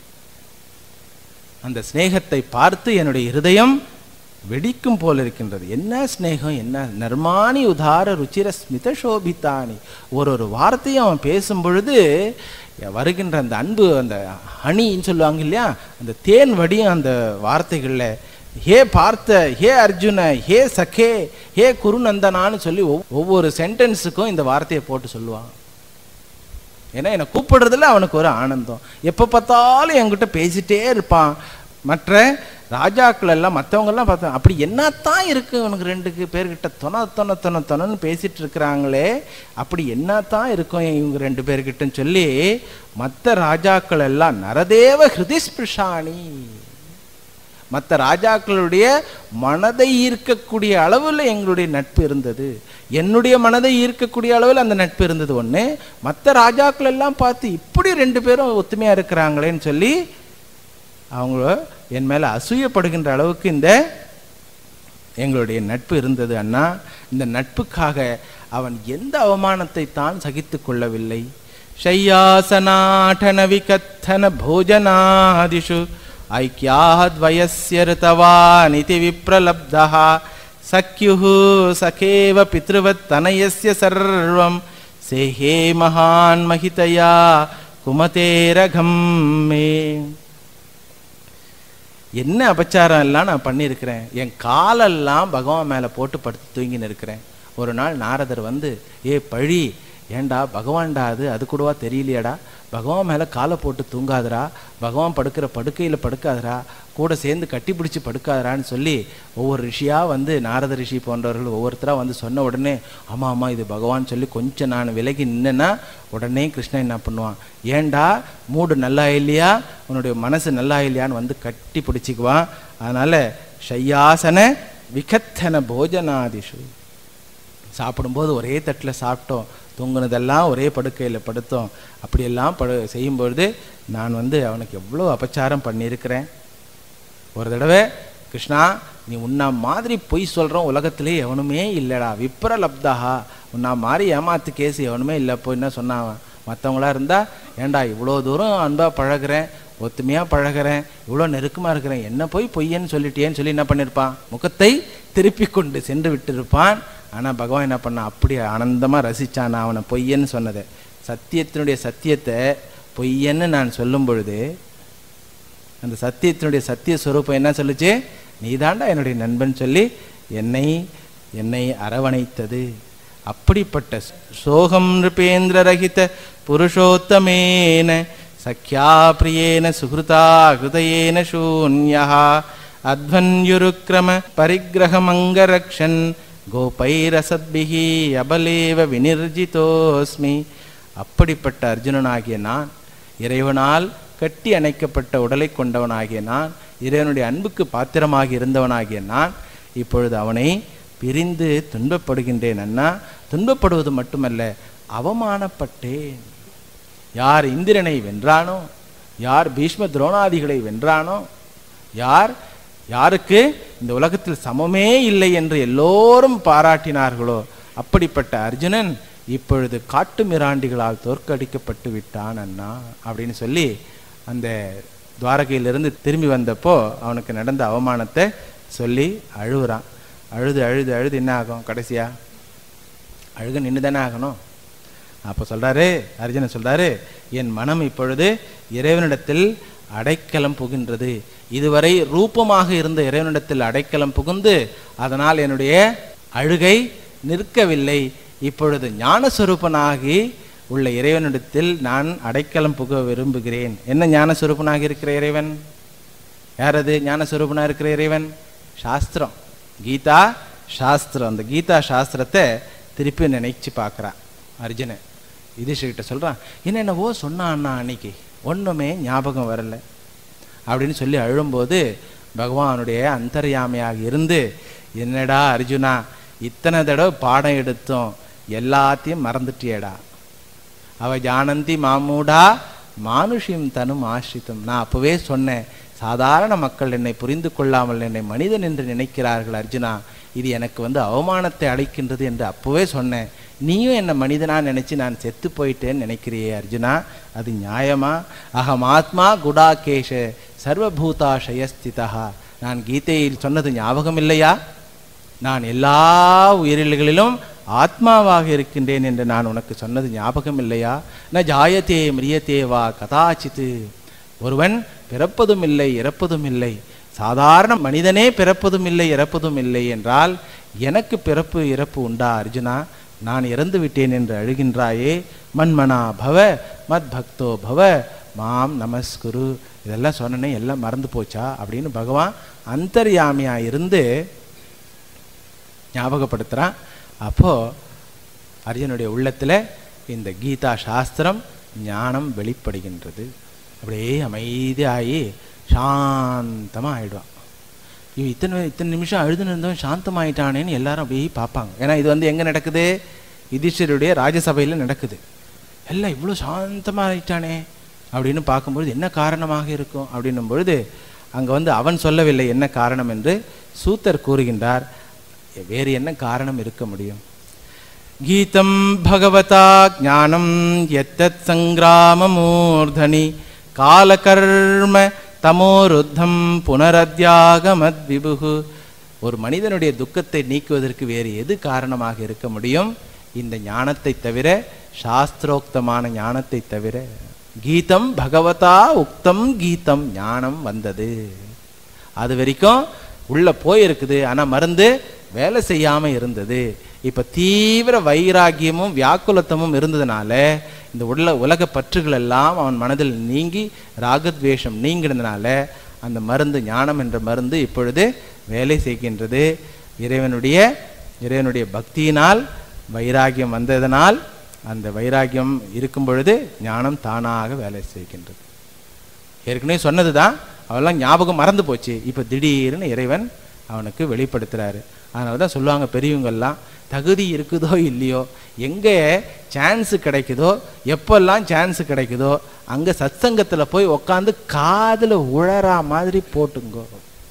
அந்த சிநேகத்தை பார்த்து என்னுடைய இருதயம் வெடிக்கும் போல் இருக்கின்றது என்ன சிநேகம் என்ன நர்மானி உதார ருச்சிர ஸ்மித சோபித்தானி ஒரு ஒரு வார்த்தையும் அவன் பேசும் பொழுது வருகின்ற அந்த அன்பு அந்த ஹனின்னு சொல்லுவாங்க இல்லையா அந்த தேன் வடியும் அந்த வார்த்தைகளில் ஹே பார்த்த ஹே அர்ஜுன ஹே சகே ஹே குருநந்தனான்னு சொல்லி ஒவ்- ஒவ்வொரு சென்டென்ஸுக்கும் இந்த வார்த்தையை போட்டு சொல்லுவான் ஏன்னா என்னை கூப்பிடுறதுல அவனுக்கு ஒரு ஆனந்தம் எப்போ பார்த்தாலும் என்கிட்ட பேசிட்டே இருப்பான் மற்ற ராஜாக்கள் எல்லாம் மற்றவங்க எல்லாம் பார்த்தா அப்படி என்னத்தான் இருக்கு உனக்கு ரெண்டுக்கு பேர்கிட்ட தொண தொண தொண தொணன்னு பேசிட்டு இருக்கிறாங்களே அப்படி என்னத்தான் இருக்கும் இவங்க ரெண்டு பேர்கிட்டன்னு சொல்லி மற்ற ராஜாக்கள் எல்லாம் நரதேவ ஹிருதிஸ்பிருஷாணி மற்ற ராஜாக்களுடைய மனதை ஈர்க்கக்கூடிய அளவில் எங்களுடைய நட்பு இருந்தது என்னுடைய மனதை ஈர்க்கக்கூடிய அளவில் அந்த நட்பு இருந்தது ஒன்று மற்ற ராஜாக்கள் எல்லாம் பார்த்து இப்படி ரெண்டு பேரும் ஒத்துமையாக இருக்கிறாங்களேன்னு சொல்லி அவங்க என் மேலே அசூயப்படுகின்ற அளவுக்கு இந்த எங்களுடைய நட்பு இருந்தது அண்ணா இந்த நட்புக்காக அவன் எந்த அவமானத்தை தான் சகித்து கொள்ளவில்லை शय्यासनाठन विकत्थन भोजनादिषु ऐक्याद्वयस्य ऋतवानिति विप्रलब्धः सख्युः सखेव पितृवत्तनयस्य सर्वं सेहे महान् महितया குமதேரகம் மே என்ன அபச்சாரம் எல்லாம் நான் பண்ணியிருக்கிறேன் என் காலெல்லாம் பகவான் மேலே போட்டு படுத்து தூங்கின்னு இருக்கிறேன் ஒரு நாள் நாரதர் வந்து ஏ பழி ஏண்டா பகவான்டா அது அது கூடவா தெரியலையாடா பகவான் மேலே காலை போட்டு தூங்காதடா பகவான் படுக்கிற படுக்கையில் படுக்காதடா கூட சேர்ந்து கட்டி பிடிச்சி படுக்காதடான்னு சொல்லி ஒவ்வொரு ரிஷியாக வந்து நாரத ரிஷி போன்றவர்கள் ஒவ்வொருத்தராக வந்து சொன்ன உடனே ஆமாம் ஆமாம் இது பகவான் சொல்லி கொஞ்சம் நான் விலகி நின்னேன்னா உடனே கிருஷ்ணன் என்ன பண்ணுவான் ஏண்டா மூடு நல்லா இல்லையா உன்னுடைய மனசு நல்லா இல்லையான்னு வந்து கட்டி பிடிச்சிக்குவான் அதனால் ஷையாசன விகத்தன போஜனாதிஷு சாப்பிடும்போது ஒரே தட்டில் சாப்பிட்டோம் தூங்குனதெல்லாம் ஒரே படுக்கையில் படுத்தோம் அப்படியெல்லாம் படு செய்யும்பொழுது நான் வந்து அவனுக்கு எவ்வளோ அபச்சாரம் பண்ணியிருக்கிறேன் ஒரு தடவை கிருஷ்ணா நீ உன்ன மாதிரி பொய் சொல்கிறோம் உலகத்திலே எவனுமே இல்லைடா விப்ரலப்தஹா உன்ன மாதிரி ஏமாத்து கேஸ் எவனுமே இல்லை இப்போ என்ன சொன்னான் மற்றவங்களா இருந்தால் ஏண்டா இவ்வளோ தூரம் அன்பாக பழகுறேன் ஒத்துமையாக பழகுறேன் இவ்வளோ நெருக்கமாக இருக்கிறேன் என்ன போய் பொய்யன்னு சொல்லிட்டியேன்னு சொல்லி என்ன பண்ணியிருப்பான் முகத்தை திருப்பி கொண்டு சென்று விட்டிருப்பான் ஆனால் பகவான் என்ன பண்ணான் அப்படி ஆனந்தமாக ரசிச்சான் நான் அவனை பொய்யன்னு சொன்னதை சத்தியத்தினுடைய சத்தியத்தை பொய்யன்னு நான் சொல்லும் பொழுது அந்த சத்தியத்தினுடைய சத்திய ஸ்வரூபம் என்ன சொல்லுச்சு நீதாண்டா என்னுடைய நண்பன் சொல்லி என்னை என்னை அரவணைத்தது அப்படிப்பட்ட சோகம் நிருபேந்திர ரகித புருஷோத்தமேன சக்கியா பிரியேன சுகிருதா ஹிருதயேன சூன்யா அத்வன்யுருக்ரம பரிகிரகமங்கரக்ஷன் கோபைரசத்பிகி அபலேவ வினிர்ஜிதோஸ்மி அப்படிப்பட்ட அர்ஜுனனாகிய நான் இறைவனால் கட்டி அணைக்கப்பட்ட உடலை கொண்டவனாகிய நான் இறைவனுடைய அன்புக்கு பாத்திரமாகி இருந்தவனாகிய நான் இப்பொழுது அவனை பிரிந்து துன்பப்படுகின்றேன் அண்ணா துன்பப்படுவது மட்டுமல்ல அவமானப்பட்டேன் யார் இந்திரனை வென்றானோ யார் பீஷ்ம துரோணாதிகளை வென்றானோ யார் யாருக்கு இந்த உலகத்தில் சமமே இல்லை என்று எல்லோரும் பாராட்டினார்களோ அப்படிப்பட்ட அர்ஜுனன் இப்பொழுது காட்டு மிராண்டிகளால் தோற்கடிக்கப்பட்டு விட்டான் அண்ணா அப்படின்னு சொல்லி அந்த துவாரகையிலிருந்து திரும்பி வந்தப்போ அவனுக்கு நடந்த அவமானத்தை சொல்லி அழுகுறான் அழுது அழுது அழுது என்ன ஆகும் கடைசியா அழுக நின்று தானே ஆகணும் அப்போ சொல்றாரு அர்ஜுனன் சொல்றாரு என் மனம் இப்பொழுது இறைவனிடத்தில் அடைக்கலம் புகின்றது இதுவரை ரூபமாக இருந்த இறைவனிடத்தில் அடைக்கலம் புகுந்து அதனால் என்னுடைய அழுகை நிற்கவில்லை இப்பொழுது ஞானஸ்வரூபனாகி உள்ள இறைவனிடத்தில் நான் அடைக்கலம் புக விரும்புகிறேன் என்ன ஞானஸ்வரூபனாக இருக்கிற இறைவன் யார் அது ஞானஸ்வரூபனா இருக்கிற இறைவன் சாஸ்திரம் கீதா சாஸ்திரம் அந்த கீதா சாஸ்திரத்தை திருப்பி நினைச்சு பார்க்குறான் அர்ஜுனன் யுதிஷ்கிட்ட சொல்கிறான் என்னென்னவோ சொன்னான் அண்ணா அன்னைக்கு ஒன்றுமே ஞாபகம் வரல அப்படின்னு சொல்லி அழும்போது பகவானுடைய அந்தர்யாமையாக இருந்து என்னடா அர்ஜுனா இத்தனை தடவை பாடம் எடுத்தோம் எல்லாத்தையும் மறந்துட்டியேடா அவ ஜானந்தி மாமூடா மானுஷியம் தனும் ஆசிரித்தம் நான் அப்பவே சொன்னேன் சாதாரண மக்கள் என்னை புரிந்து கொள்ளாமல் என்னை மனிதன் என்று நினைக்கிறார்கள் அர்ஜுனா இது எனக்கு வந்து அவமானத்தை அளிக்கின்றது என்று அப்பவே சொன்னேன் நீயும் என்னை மனிதனா நினைச்சு நான் செத்து போயிட்டேன்னு நினைக்கிறியே அர்ஜுனா அது நியாயமா அகம் ஆத்மா குடாகேஷ சர்வபூதா ஷயஸ்திதா நான் கீதையில் சொன்னது ஞாபகம் இல்லையா நான் எல்லா உயிரில்களிலும் ஆத்மாவாக இருக்கின்றேன் என்று நான் உனக்கு சொன்னது ஞாபகம் இல்லையா ந ஜாயத்தே மிரியத்தே வா கதாச்சித்து ஒருவன் பிறப்பதும் இல்லை இறப்பதும் இல்லை சாதாரண மனிதனே பிறப்பதும் இல்லை இறப்பதும் இல்லை என்றால் எனக்கு பிறப்பு இறப்பு உண்டா அர்ஜுனா நான் இறந்து விட்டேன் என்று அழுகின்றாயே மன்மனா பவ மத் பக்தோ பவ மாம் நமஸ்குரு இதெல்லாம் சொன்னனே எல்லாம் மறந்து போச்சா அப்படின்னு பகவான் அந்தர்யாமியா இருந்து ஞாபகப்படுத்துகிறான் அப்போது அர்ஜுனுடைய உள்ளத்தில் இந்த கீதா சாஸ்திரம் ஞானம் வெளிப்படுகின்றது அப்படியே அமைதியாகி சாந்தமாக ஆயிடுவான் இவன் இத்தனை இத்தனை நிமிஷம் அழுதுன்னு இருந்தவன் சாந்தமாயிட்டானேன்னு எல்லாரும் அப்படியே பார்ப்பாங்க ஏன்னா இது வந்து எங்கே நடக்குது யுதிஷ்டருடைய ராஜசபையில் நடக்குது எல்லாம் இவ்வளோ சாந்தமாயிட்டானே அப்படின்னு பார்க்கும்பொழுது என்ன காரணமாக இருக்கும் அப்படின்னும் பொழுது அங்கே வந்து அவன் சொல்லவில்லை என்ன காரணம் என்று சூத்தர் கூறுகின்றார் வேறு என்ன காரணம் இருக்க முடியும் கீதம் பகவதா ஞானம் எத்தத் சங்கிராமமூர்தனி காலகர்ம தமோருத்தம் புனரத்யாகமத் விபுகு ஒரு மனிதனுடைய துக்கத்தை நீக்குவதற்கு வேறு எது காரணமாக இருக்க முடியும் இந்த ஞானத்தை தவிர சாஸ்திரோக்தமான ஞானத்தை தவிர கீதம் பகவதா உக்தம் கீதம் ஞானம் வந்தது அது வரைக்கும் உள்ள போயிருக்குது ஆனா மருந்து வேலை செய்யாம இருந்தது இப்ப தீவிர வைராகியமும் வியாக்குலத்தமும் இருந்ததுனால இந்த உள்ள உலக பற்றுகள் எல்லாம் அவன் மனதில் நீங்கி ராகத்வேஷம் நீங்கினதுனால அந்த மருந்து ஞானம் என்ற மருந்து இப்பொழுது வேலை செய்கின்றது இறைவனுடைய இறைவனுடைய பக்தியினால் வைராகியம் வந்ததனால் அந்த வைராகியம் இருக்கும் பொழுது ஞானம் தானாக வேலை செய்கின்றது ஏற்கனவே சொன்னது தான் அவெல்லாம் ஞாபகம் மறந்து போச்சு இப்போ திடீர்னு இறைவன் அவனுக்கு வெளிப்படுத்துறாரு அதனால தான் சொல்லுவாங்க பெரியவங்கெல்லாம் தகுதி இருக்குதோ இல்லையோ எங்கே சான்ஸ் கிடைக்குதோ எப்பெல்லாம் சான்ஸ் கிடைக்குதோ அங்கே சத்சங்கத்தில் போய் உக்காந்து காதில் உழறா மாதிரி போட்டுங்கோ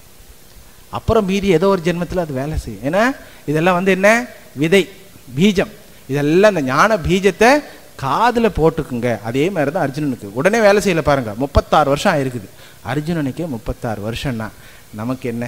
அப்புறம் மீறி ஏதோ ஒரு ஜென்மத்தில் அது வேலை செய்யும் ஏன்னா இதெல்லாம் வந்து என்ன விதை பீஜம் இதெல்லாம் இந்த ஞான பீஜத்தை காதில் போட்டுக்குங்க அதே மாதிரி தான் அர்ஜுனனுக்கு உடனே வேலை செய்யல பாருங்க முப்பத்தாறு வருஷம் ஆயிருக்குது அர்ஜுனனுக்கே முப்பத்தாறு வருஷம்னா நமக்கு என்ன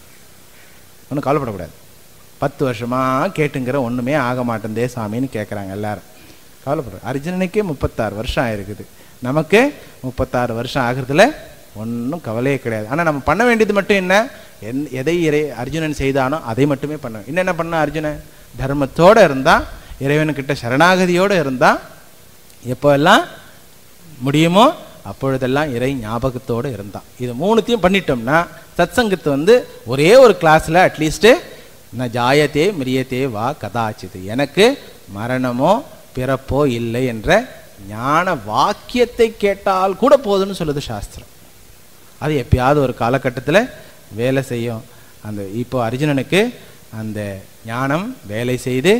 ஒன்றும் கவலைப்படக்கூடாது பத்து வருஷமா கேட்டுங்கிற ஒன்றுமே ஆக மாட்டேந்தே சாமின்னு கேட்குறாங்க எல்லாரும் கவலைப்பட அர்ஜுனனுக்கே முப்பத்தாறு வருஷம் ஆயிருக்குது நமக்கு முப்பத்தாறு வருஷம் ஆகிறதுல ஒன்றும் கவலையே கிடையாது ஆனால் நம்ம பண்ண வேண்டியது மட்டும் என்ன என் எதை இறை அர்ஜுனன் செய்தானோ அதை மட்டுமே பண்ண என்னென்ன பண்ண அர்ஜுனன் தர்மத்தோடு இருந்தால் இறைவனுக்கிட்ட சரணாகதியோடு இருந்தால் எப்போ எல்லாம் முடியுமோ அப்பொழுதெல்லாம் இறை ஞாபகத்தோடு இருந்தான் இது மூணுத்தையும் பண்ணிட்டோம்னா சத்சங்கத்தை வந்து ஒரே ஒரு கிளாஸில் அட்லீஸ்ட்டு ந ஜாயத்தே மிரியத்தே வா கதாச்சிது எனக்கு மரணமோ பிறப்போ இல்லை என்ற ஞான வாக்கியத்தை கேட்டால் கூட போதும்னு சொல்லுது சாஸ்திரம் அது எப்பயாவது ஒரு காலகட்டத்தில் வேலை செய்யும் அந்த இப்போ அர்ஜுனனுக்கு அந்த ஞானம் வேலை செய்து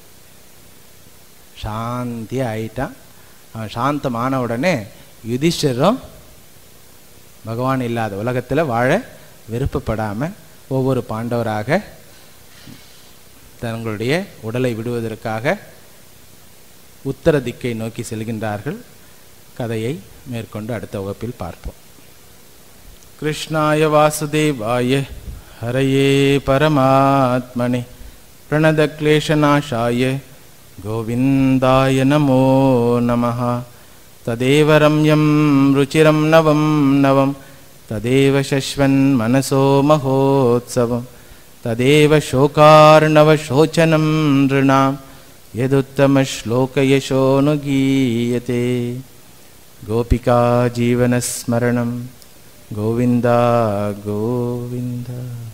சாந்தி ஆயிட்டான் அவன் சாந்தமான உடனே யுதிஷ்டரும் பகவான் இல்லாத உலகத்தில் வாழ விருப்பப்படாமல் ஒவ்வொரு பாண்டவராக தங்களுடைய உடலை விடுவதற்காக உத்தர திக்கை நோக்கி செல்கின்றார்கள் கதையை மேற்கொண்டு அடுத்த வகுப்பில் பார்ப்போம் கிருஷ்ணாய வாசுதேவாய ஹரயே பரமாத்மனே பிரணதக்லேஷநாசாய கோவிந்தாய நமோ நமः तदेव रम्यं रुचिरं नवं नवं तदेव शश्वन्मनसो महोत्सवं तदेव शोकार्णवशोचनं नृणां यदुत्तमश्लोकयशोऽनुगीयते गोपिका जीवनस्मरणं गोविन्दा गोविन्द